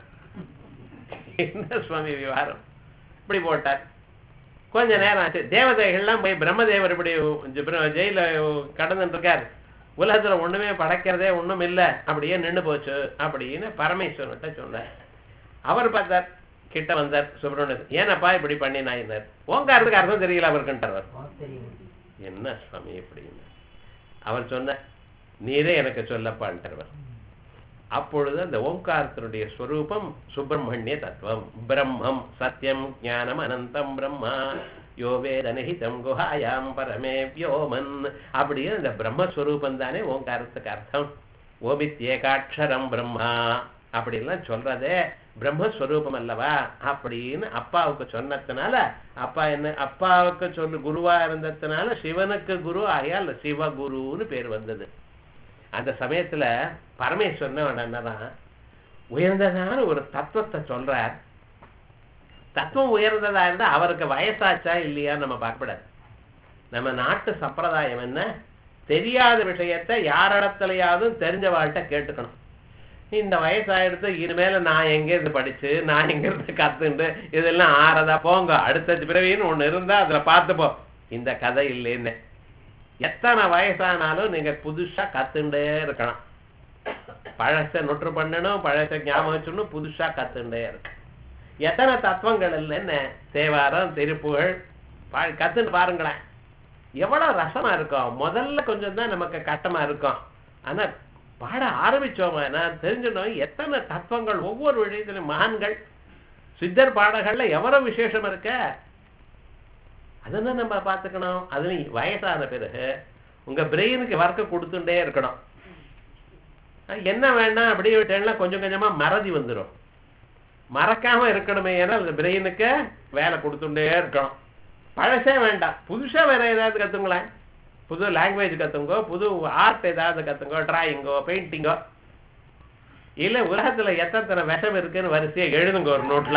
என்ன சுவாமி விவகாரம் இப்படி போட்டார் கொஞ்ச நேரம் ஆச்சு தேவதைகள்லாம் போய் பிரம்மதேவர் இப்படி ஜ- ஜெயில கடந்துட்டு இருக்கார் உலகத்துல ஒண்ணுமே படைக்கிறதே ஒண்ணும் இல்ல அப்படியே நின்னு போச்சு அப்படின்னு பரமேஸ்வரன்கிட்ட சொன்னார் அவர் பார்த்தார் கிட்ட வந்தார் சுப்பிரமணியன் ஏனப்பா இப்படி பண்ணினாயினார் ஓங்காரத்துக்கு அர்த்தம் தெரியல அவருக்குன்ட்டார் அவர். என்ன சுவாமி எப்படின்னு அவர் சொன்ன நீரே எனக்கு சொல்லப்பான்ட்டவர் அப்பொழுது அந்த ஓங்காரத்தினுடைய ஸ்வரூபம் சுப்பிரமணிய தத்துவம் பிரம்மம் சத்தியம் ஞானம் அனந்தம் பிரம்மா யோ வேத நிஹிதம் குஹாயாம் பரமே வியோமன் அப்படியே அந்த பிரம்மஸ்வரூபம் தானே ஓங்காரத்துக்கு அர்த்தம் ஓமித்யேகாட்சரம் பிரம்மா அப்படிலாம் சொல்றதே பிரம்மஸ்வரூபம் அல்லவா அப்படின்னு அப்பாவுக்கு சொன்னதுனால அப்பா என்ன அப்பாவுக்கு சொல்லு குருவா இருந்ததுனால சிவனுக்கு குரு ஆயால் சிவகுருன்னு பேர் வந்தது அந்த சமயத்துல பரமேஸ்வரன் என்னதான் உயர்ந்ததான ஒரு தத்துவத்தை சொல்றார் தத்துவம் உயர்ந்ததா இருந்தா அவருக்கு வயசாச்சா இல்லையா நம்ம பார்க்கக்கூடாது நம்ம நாட்டு சம்பிரதாயம் என்ன தெரியாத விஷயத்தை யாரிடத்துலயாவது தெரிஞ்ச வாழ்கிட்ட கேட்டுக்கணும் இந்த வயசாயிடுத்து இனிமேல நான் எங்க இருந்து படிச்சு நான் எங்க இருந்து கத்துண்டு இதெல்லாம் ஆறதா போங்க அடுத்த பிறவின்னு ஒண்ணு இருந்தா அதுல பார்த்துப்போம் இந்த கதை இல்லைன்னு எத்தனை வயசானாலும் நீங்க புதுசா கத்துண்டே இருக்கணும் பழச நொற்று பண்ணணும் பழச ஞாபகம் வச்சுணும் புதுசா கத்துண்டே இருக்கு எத்தனை தத்துவங்கள் இல்லைன்னு தேவாரம் திருப்புகழ் பா- கத்துன்னு பாருங்களேன் எவ்வளவு ரசமா இருக்கும் முதல்ல கொஞ்சம் தான் நமக்கு கட்டமா இருக்கும் ஆனா பாட ஆரம்பிச்சோமா நான் தெரிஞ்சிடணும் எத்தனை தத்துவங்கள் ஒவ்வொரு விஷயத்திலும் மகான்கள் சித்தர் பாடல்கள்ல எவ்வளவு விசேஷம் இருக்க அதெல்லாம் நம்ம பார்த்துக்கணும் அதுலயும் வயசான பிறகு உங்க பிரெயினுக்கு வர்க்க கொடுத்துட்டே இருக்கணும் அஹ் என்ன வேணா அப்படியே விட்டேன்னா கொஞ்சம் கொஞ்சமா மறதி வந்துடும் மறக்காம இருக்கணுமே ஏன்னா அந்த பிரெயினுக்கு வேலை கொடுத்துட்டே இருக்கணும் பழசே வேண்டாம் புதுசா வேற ஏதாவது கத்துங்களேன் புது லாங்குவேஜ் கத்துங்கோ புது ஆர்ட் ஏதாவது கத்துங்கோ டிராயிங்கோ பெயிண்டிங்கோ இல்ல உலகத்துல எத்தனை விஷம் இருக்குன்னு வரிசையா எழுதுங்க ஒரு நோட்ல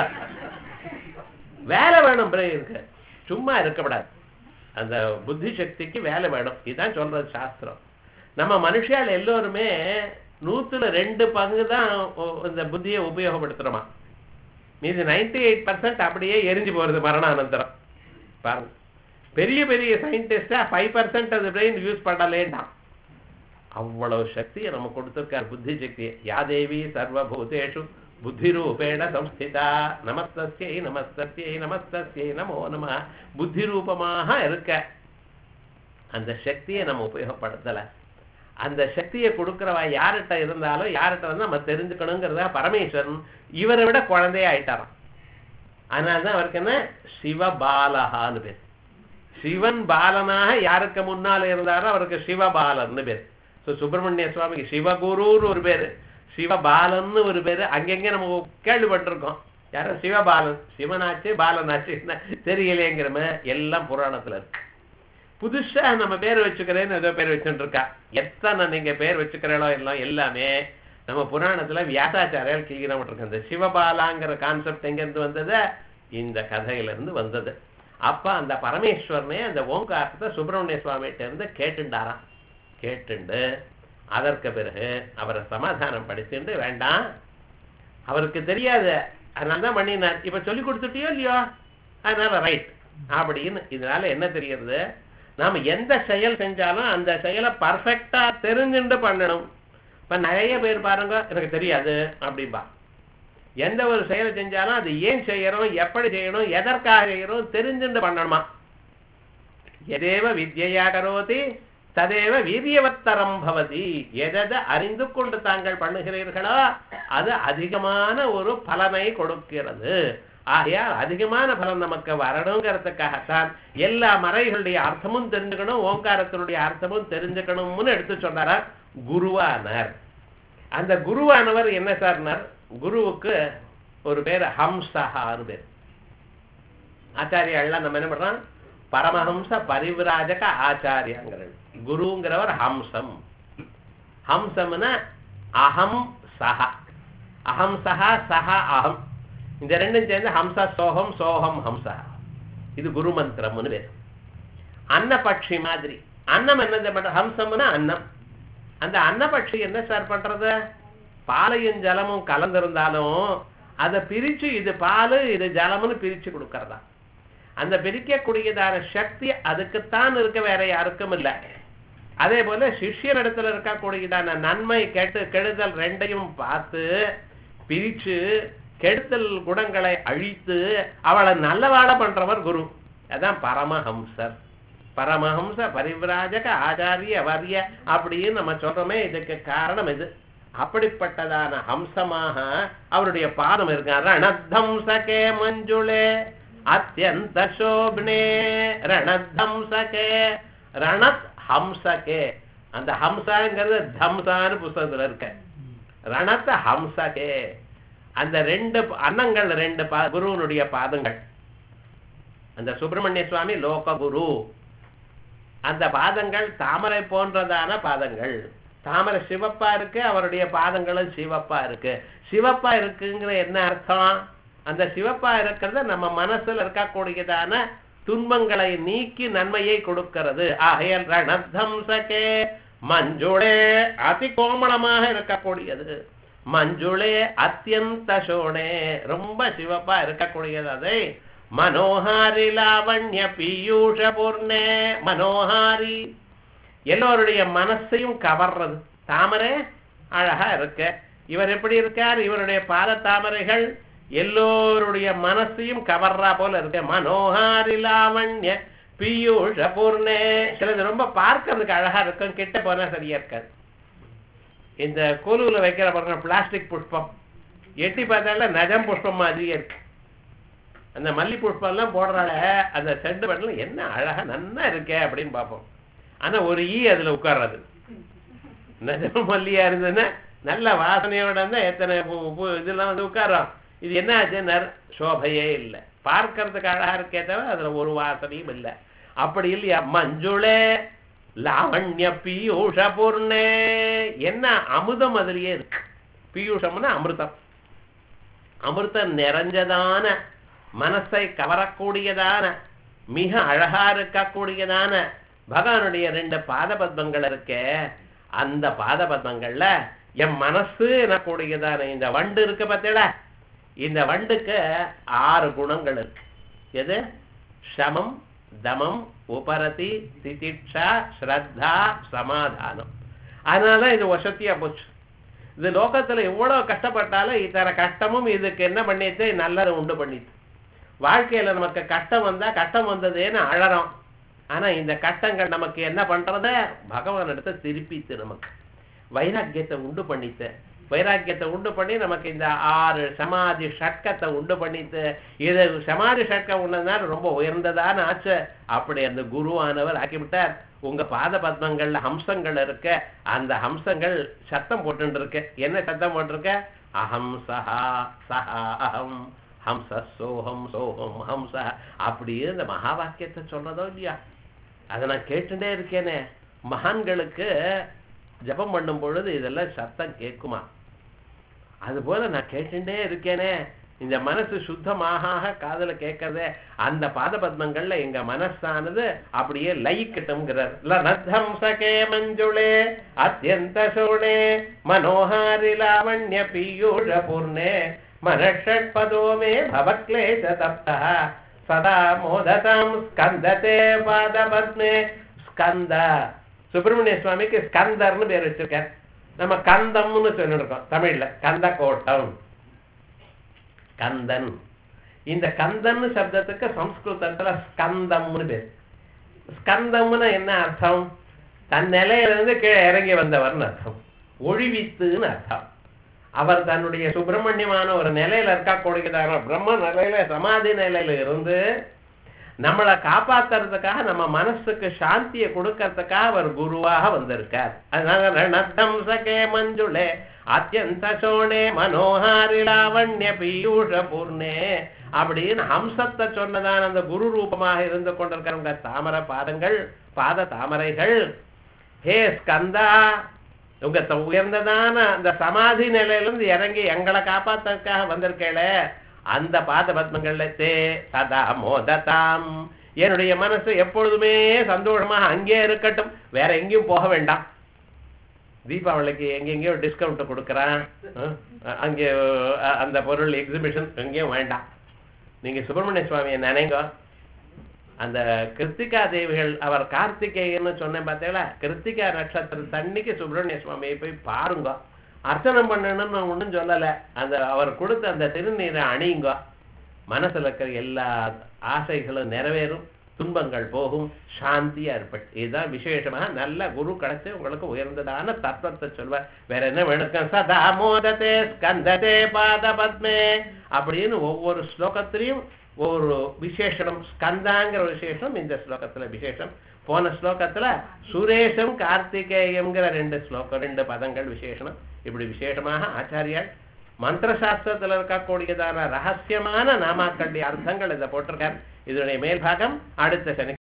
வேலை வேணும் பிரெயினுக்கு சும்மா இருக்கக்கூடாது அந்த புத்தி சக்திக்கு வேலை வேணும் இதுதான் சொல்றது சாஸ்திரம் நம்ம மனுஷால் எல்லோருமே நூத்துல ரெண்டு பங்கு தான் ஒ- இந்த புத்தியை உபயோகப்படுத்துறோமா மீது 98% எயிட் பர்சன்ட் அப்படியே எரிஞ்சு போறது மரணானந்தரம் பாருங்க பெரிய பெரிய சயின்டிஸ்டா ஃபைவ் பர்சன்ட் அது பிரெயின் யூஸ் பண்ணலேண்டாம் அவ்வளவு சக்தியை நம்ம கொடுத்திருக்கார் புத்தி சக்தியை யாதேவி சர்வபூதேஷு புத்தி ரூபேண சம்ஸ்திதா நமஸ்தஸ்யை நமஸ்தஸ்யை நமஸ்தஸ்யை நமோ நம புத்தி ரூபமாக இருக்க அந்த சக்தியை நம்ம உபயோகப்படுத்தல அந்த சக்தியை கொடுக்கிறவ யார்கிட்ட இருந்தாலும் யார்கிட்ட வந்து நம்ம தெரிஞ்சுக்கணுங்கிறத பரமேஸ்வரன் இவரை விட குழந்தையா ஆயிட்டாராம் அதனால தான் அவருக்கு என்ன சிவபாலகான்னு பேர் சிவன் பாலனாக யாருக்கு முன்னால இருந்தாரோ அவருக்கு சிவபாலன்னு பேர் ஸோ சுப்பிரமணிய சுவாமிக்கு சிவகுருன்னு ஒரு பேரு சிவபாலன்னு ஒரு பேரு அங்கங்க நம்ம கேள்விப்பட்டிருக்கோம் யாரும் சிவபாலன் சிவனாச்சு பாலனாச்சு என்ன தெரியலையேங்கிறம எல்லாம் புராணத்துல இருக்கு புதுசா நம்ம பேர் வச்சுக்கிறேன்னு ஏதோ பேர் வச்சுட்டு இருக்கா எத்தனை நீங்க பேர் வச்சுக்கிறீங்களோ எல்லாம் எல்லாமே நம்ம புராணத்துல வியாசாச்சாரியால் கிளிக்கிறவங்க இந்த சிவபாலாங்கிற கான்செப்ட் எங்க இருந்து வந்தது இந்த கதையில இருந்து வந்தது அப்ப அந்த பரமேஸ்வரனே அந்த ஓங்காரத்தை சுப்பிரமணிய சுவாமிகிட்ட இருந்து கேட்டுண்டாராம் கேட்டுண்டு அதற்கு பிறகு அவரை சமாதானம் படிச்சுட்டு வேண்டாம் அவருக்கு தெரியாது அதனால தான் பண்ணினார் இப்ப சொல்லி கொடுத்துட்டியோ இல்லையோ அதனால ரைட் அப்படின்னு இதனால என்ன தெரியுது நாம எந்த செயல் செஞ்சாலும் அந்த செயலை பர்ஃபெக்டா தெரிஞ்சுட்டு பண்ணணும் இப்ப நிறைய பேர் பாருங்க எனக்கு தெரியாது அப்படிம்பா எந்த ஒரு செயல் செஞ்சாலும் அது ஏன் செய்யறோம் எப்படி செய்யணும் எதற்காக செய்யறோம் தெரிஞ்சுட்டு பண்ணணுமா எதேவ வித்யா கரோதி ததேவ வீரியவத்தரம் பவதி எதை அறிந்து கொண்டு தாங்கள் பண்ணுகிறீர்களோ அது அதிகமான ஒரு பலனை கொடுக்கிறது ஆகையால் அதிகமான பலன் நமக்கு வரணுங்கிறதுக்காகத்தான் எல்லா மறைகளுடைய அர்த்தமும் தெரிஞ்சுக்கணும் ஓங்காரத்தினுடைய அர்த்தமும் தெரிஞ்சுக்கணும்னு எடுத்து சொன்னாரா குருவானார் அந்த குருவானவர் என்ன சார்னார் குருவுக்கு ஒரு பேர் ஹம்சஹான்னு பேர் ஆச்சாரியாள்லாம் நம்ம என்ன பண்றோம் பரமஹம்ச பரிவிராஜக ஆச்சாரியாங்கிறது குருங்கிறவர் ஹம்சம் ஹம்சம்னா அகம் சஹ அகம் சஹா சஹ அகம் இந்த ரெண்டும் சேர்ந்து ஹம்ச சோகம் சோகம் ஹம்ச இது குரு மந்திரம்னு பேர் அன்னபட்சி மாதிரி அன்னம் என்னது பண்ற ஹம்சம்னா அன்னம் அந்த அன்னபட்சி என்ன சார் பண்றது பாலையும் ஜலமும் கலந்திருந்தாலும் அதை பிரிச்சு இது பால் இது ஜலம்னு பிரிச்சு கொடுக்கறதா அந்த பிரிக்கக்கூடியதான சக்தி அதுக்குத்தான் இருக்க வேற யாருக்கும் இல்லை அதே போல சிஷ்யனிடத்துல இருக்கக்கூடியதான நன்மை கெட்டு கெடுதல் ரெண்டையும் பார்த்து பிரிச்சு கெடுதல் குணங்களை அழித்து அவளை நல்லவாழ பண்றவர் குரு அதான் பரமஹம்சர் பரமஹம்ச பரிவிராஜக ஆச்சாரிய வரிய அப்படின்னு நம்ம சொல்றோமே இதுக்கு காரணம் இது அப்படிப்பட்டதான ஹம்சமாக அவருடைய பாதம் இருக்கார் ரணத்தம்சகே மஞ்சுளே அத்தியந்த சோப்னே ரணத்தம்சகே ரணத் ஹம்சகே அந்த ஹம்சாங்கிறது தம்சான்னு புஸ்தகத்துல இருக்க ரணத்த ஹம்சகே அந்த ரெண்டு ப- அன்னங்கள் ரெண்டு பா குருவனுடைய பாதங்கள் அந்த சுப்பிரமணிய சுவாமி லோககுரு அந்த பாதங்கள் தாமரை போன்றதான பாதங்கள் தாமரை சிவப்பா இருக்கு அவருடைய பாதங்களும் சிவப்பா இருக்கு சிவப்பா இருக்குங்கிற என்ன அர்த்தம் அந்த சிவப்பா இருக்கிறது நம்ம மனசுல இருக்கக்கூடியதான துன்பங்களை நீக்கி நன்மையை கொடுக்கிறது ஆகையால் ரணத்தம் சகே மஞ்சுளே அதி கோமளமாக இருக்கக்கூடியது மஞ்சுளே அத்தியந்த சோனே ரொம்ப சிவப்பா இருக்கக்கூடியது அதை மனோஹாரி லாவண்ய பீயூஷ பூர்ணே மனோஹாரி எல்லோருடைய மனசையும் கவர்றது தாமரை அழகா இருக்கு இவர் எப்படி இருக்கார் இவருடைய பாத தாமரைகள் எல்லோருடைய மனசையும் கவர்றா போல இருக்கு மனோஹாரி லாவண்ய பீயூஷ பூர்ணே சிலது ரொம்ப பார்க்கறதுக்கு அழகா இருக்கும் கிட்ட போனா சரியா இருக்காது இந்த கோலூர்ல வைக்கிற பாருங்க பிளாஸ்டிக் புஷ்பம் எட்டி பார்த்தால நஜம் புஷ்பம் மாதிரியே இருக்கு அந்த மல்லி புஷ்பம் எல்லாம் போடுறால அந்த செண்டு பட்டில என்ன அழகா நன்னா இருக்கே அப்படின்னு பார்ப்போம் ஆனா ஒரு ஈ அதுல உட்கார்றது நஜம மல்லியா இருந்ததுன்னா நல்ல வாசனையோட இருந்தா எத்தனை பூ- பூ- இதெல்லாம் வந்து உட்காரோம் இது என்ன ஆச்சுன்னா சோபையே இல்லை பார்க்கறதுக்கு அழகா இருக்கே தவிர அதுல ஒரு வாசனையும் இல்லை அப்படி இல்லையா மஞ்சுளே லாவண்ய பீயூஷ பூர்ணே என்ன அமுதம் அதுலயே இருக்கு பீயூஷம்னா அமிர்தம் அமிர்தம் நிறைஞ்சதான மனசை கவரக்கூடியதான மிக அழகா இருக்கக்கூடியதான பகவானுடைய ரெண்டு பாதபத்மங்கள் இருக்கே அந்த பாதபத்மங்கள்ல என் மனசு எனக்கூடியதான இந்த வண்டு இருக்கு பார்த்தீங்களா இந்த வண்டுக்கு ஆறு குணங்கள் இருக்கு எது சமம் தமம் உபரதி திதிட்சா ஸ்ரத்தா சமாதானம் அதனால இது வசதியா போச்சு இது லோகத்துல எவ்வளவு கஷ்டப்பட்டாலும் இத்தனை கஷ்டமும் இதுக்கு என்ன பண்ணிட்டு நல்லதை உண்டு பண்ணிட்டு வாழ்க்கையில நமக்கு கஷ்டம் வந்தா கஷ்டம் வந்ததேன்னு அழறோம் ஆனா இந்த கஷ்டங்கள் நமக்கு என்ன பண்றது பகவான் இடத்த திருப்பித்து நமக்கு வைராக்கியத்தை உண்டு பண்ணித்து வைராக்கியத்தை உண்டு பண்ணி நமக்கு இந்த ஆறு சமாதி ஷட்கத்தை உண்டு பண்ணித்து இது சமாதி ஷட்கம் உண்டதுனால ரொம்ப உயர்ந்ததான ஆச்சு அப்படி அந்த குருவானவர் ஆக்கிவிட்டார் உங்க பாத பத்மங்கள்ல ஹம்சங்கள் இருக்க அந்த ஹம்சங்கள் சத்தம் போட்டு இருக்கு என்ன சத்தம் போட்டிருக்க அகம் சஹா சஹா அகம் ஹம்ச சோகம் சோகம் ஹம்ச அப்படியே இந்த மகா வாக்கியத்தை சொல்றதோ இல்லையா அதை நான் கேட்டுட்டே இருக்கேனே மகான்களுக்கு ஜெபம் பண்ணும் பொழுது இதெல்லாம் சத்தம் கேட்குமா அதுபோல நான் கேட்டுட்டே இருக்கேனே இந்த மனசு சுத்தமாக காதுல கேட்கறதே அந்த பாத பத்மங்கள்ல எங்க மனசானது அப்படியே லயிக்கட்டும்ங்கிறார் லனத்தம் சகே மஞ்சுளே அத்தியந்த சோழே மனோஹாரி லாவண்ய பீயூஷ பூர்ணே மனஷட்பதோ மே பவக்லேஷ தப்தः சதா மோததாம் ஸ்கந்ததே பாதபத்மே ஸ்கந்த சுப்பிரமணிய சுவாமிக்கு ஸ்கந்தர்னு பேர் வச்சிருக்கார் நம்ம கந்தம்னு சொல்லிருக்கோம் தமிழ்ல கந்த கோட்டம் கந்தன் இந்த கந்தன் சப்தத்துக்கு சம்ஸ்கிருதத்துல ஸ்கந்தம்னு பேர் ஸ்கந்தம்னு என்ன அர்த்தம் தன் நிலையிலிருந்து கீழே இறங்கி வந்தவர்னு அர்த்தம் ஒழிவித்துன்னு அர்த்தம் அவர் தன்னுடைய சுப்பிரமணியமான ஒரு நிலையில இருக்கக்கூடியதான பிரம்ம நிலையில சமாதி நிலையில இருந்து நம்மளை காப்பாத்துறதுக்காக நம்ம மனசுக்கு சாந்தியை கொடுக்கறதுக்காக அவர் குருவாக வந்திருக்கார் அதனால ரணத்தம் சகே மஞ்சுளே அத்தியந்த சோனே மனோஹாரி லாவண்ய பீயூஷ பூர்ணே அப்படின்னு ஹம்சத்தை சொன்னதான அந்த குரு ரூபமாக இருந்து கொண்டிருக்கிறவங்க தாமரை பாதங்கள் பாத தாமரைகள் ஹே ஸ்கந்தா உங்க த- உயர்ந்ததான அந்த சமாதி நிலையிலிருந்து இறங்கி எங்களை காப்பாத்துறதுக்காக வந்திருக்கேளே அந்த பாத பத்மங்கள்ல தே சதா மோததாம் என்னுடைய மனசு எப்பொழுதுமே சந்தோஷமாக அங்கே இருக்கட்டும் வேற எங்கேயும் போக வேண்டாம் தீபாவளிக்கு எங்கெங்கேயோ டிஸ்கவுண்ட் கொடுக்குறான் அஹ், அங்கே அஹ், அந்த பொருள் எக்ஸிபிஷன் எங்கேயும் வேண்டாம் நீங்க சுப்பிரமணிய சுவாமியை நினைங்க அந்த கிருத்திகா தேவிகள் அவர் கார்த்திகேயன்னு சொன்னேன் பார்த்தீங்களா கிருத்திகா நட்சத்திரம் தண்ணிக்கு சுப்பிரமணிய சுவாமியை போய் பாருங்க அர்ச்சனை பண்ணணும்னு ஒன்றும் சொல்லலை அந்த அவர் கொடுத்த அந்த திருநீரை அணியுங்க மனசுல இருக்கிற எல்லா ஆசைகளும் நிறைவேறும் துன்பங்கள் போகும் சாந்தியா இருப்பட் இதுதான் விசேஷமாக நல்ல குரு கிடைச்சு உங்களுக்கு உயர்ந்ததான தத்துவத்தை சொல்வார் வேற என்ன வேணும் சதா மோததே ஸ்கந்ததே பாத பத்மே அப்படின்னு ஒவ்வொரு ஸ்லோகத்திலையும் ஒரு விசேஷனம் ஸ்கந்தாங்கிற விசேஷம் இந்த ஸ்லோகத்துல விசேஷம் போன ஸ்லோகத்துல சுரேஷம் கார்த்திகேயம்ங்கிற ரெண்டு ஸ்லோகம் ரெண்டு பதங்கள் விசேஷனம் இப்படி விசேஷமாக ஆச்சாரியால் மந்திர சாஸ்திரத்துல இருக்கக்கூடியதான ரகசியமான நாமாக்களுடைய அர்த்தங்கள் இதை போட்டிருக்கார் இதனுடைய மேல்பாகம் அடுத்த சனி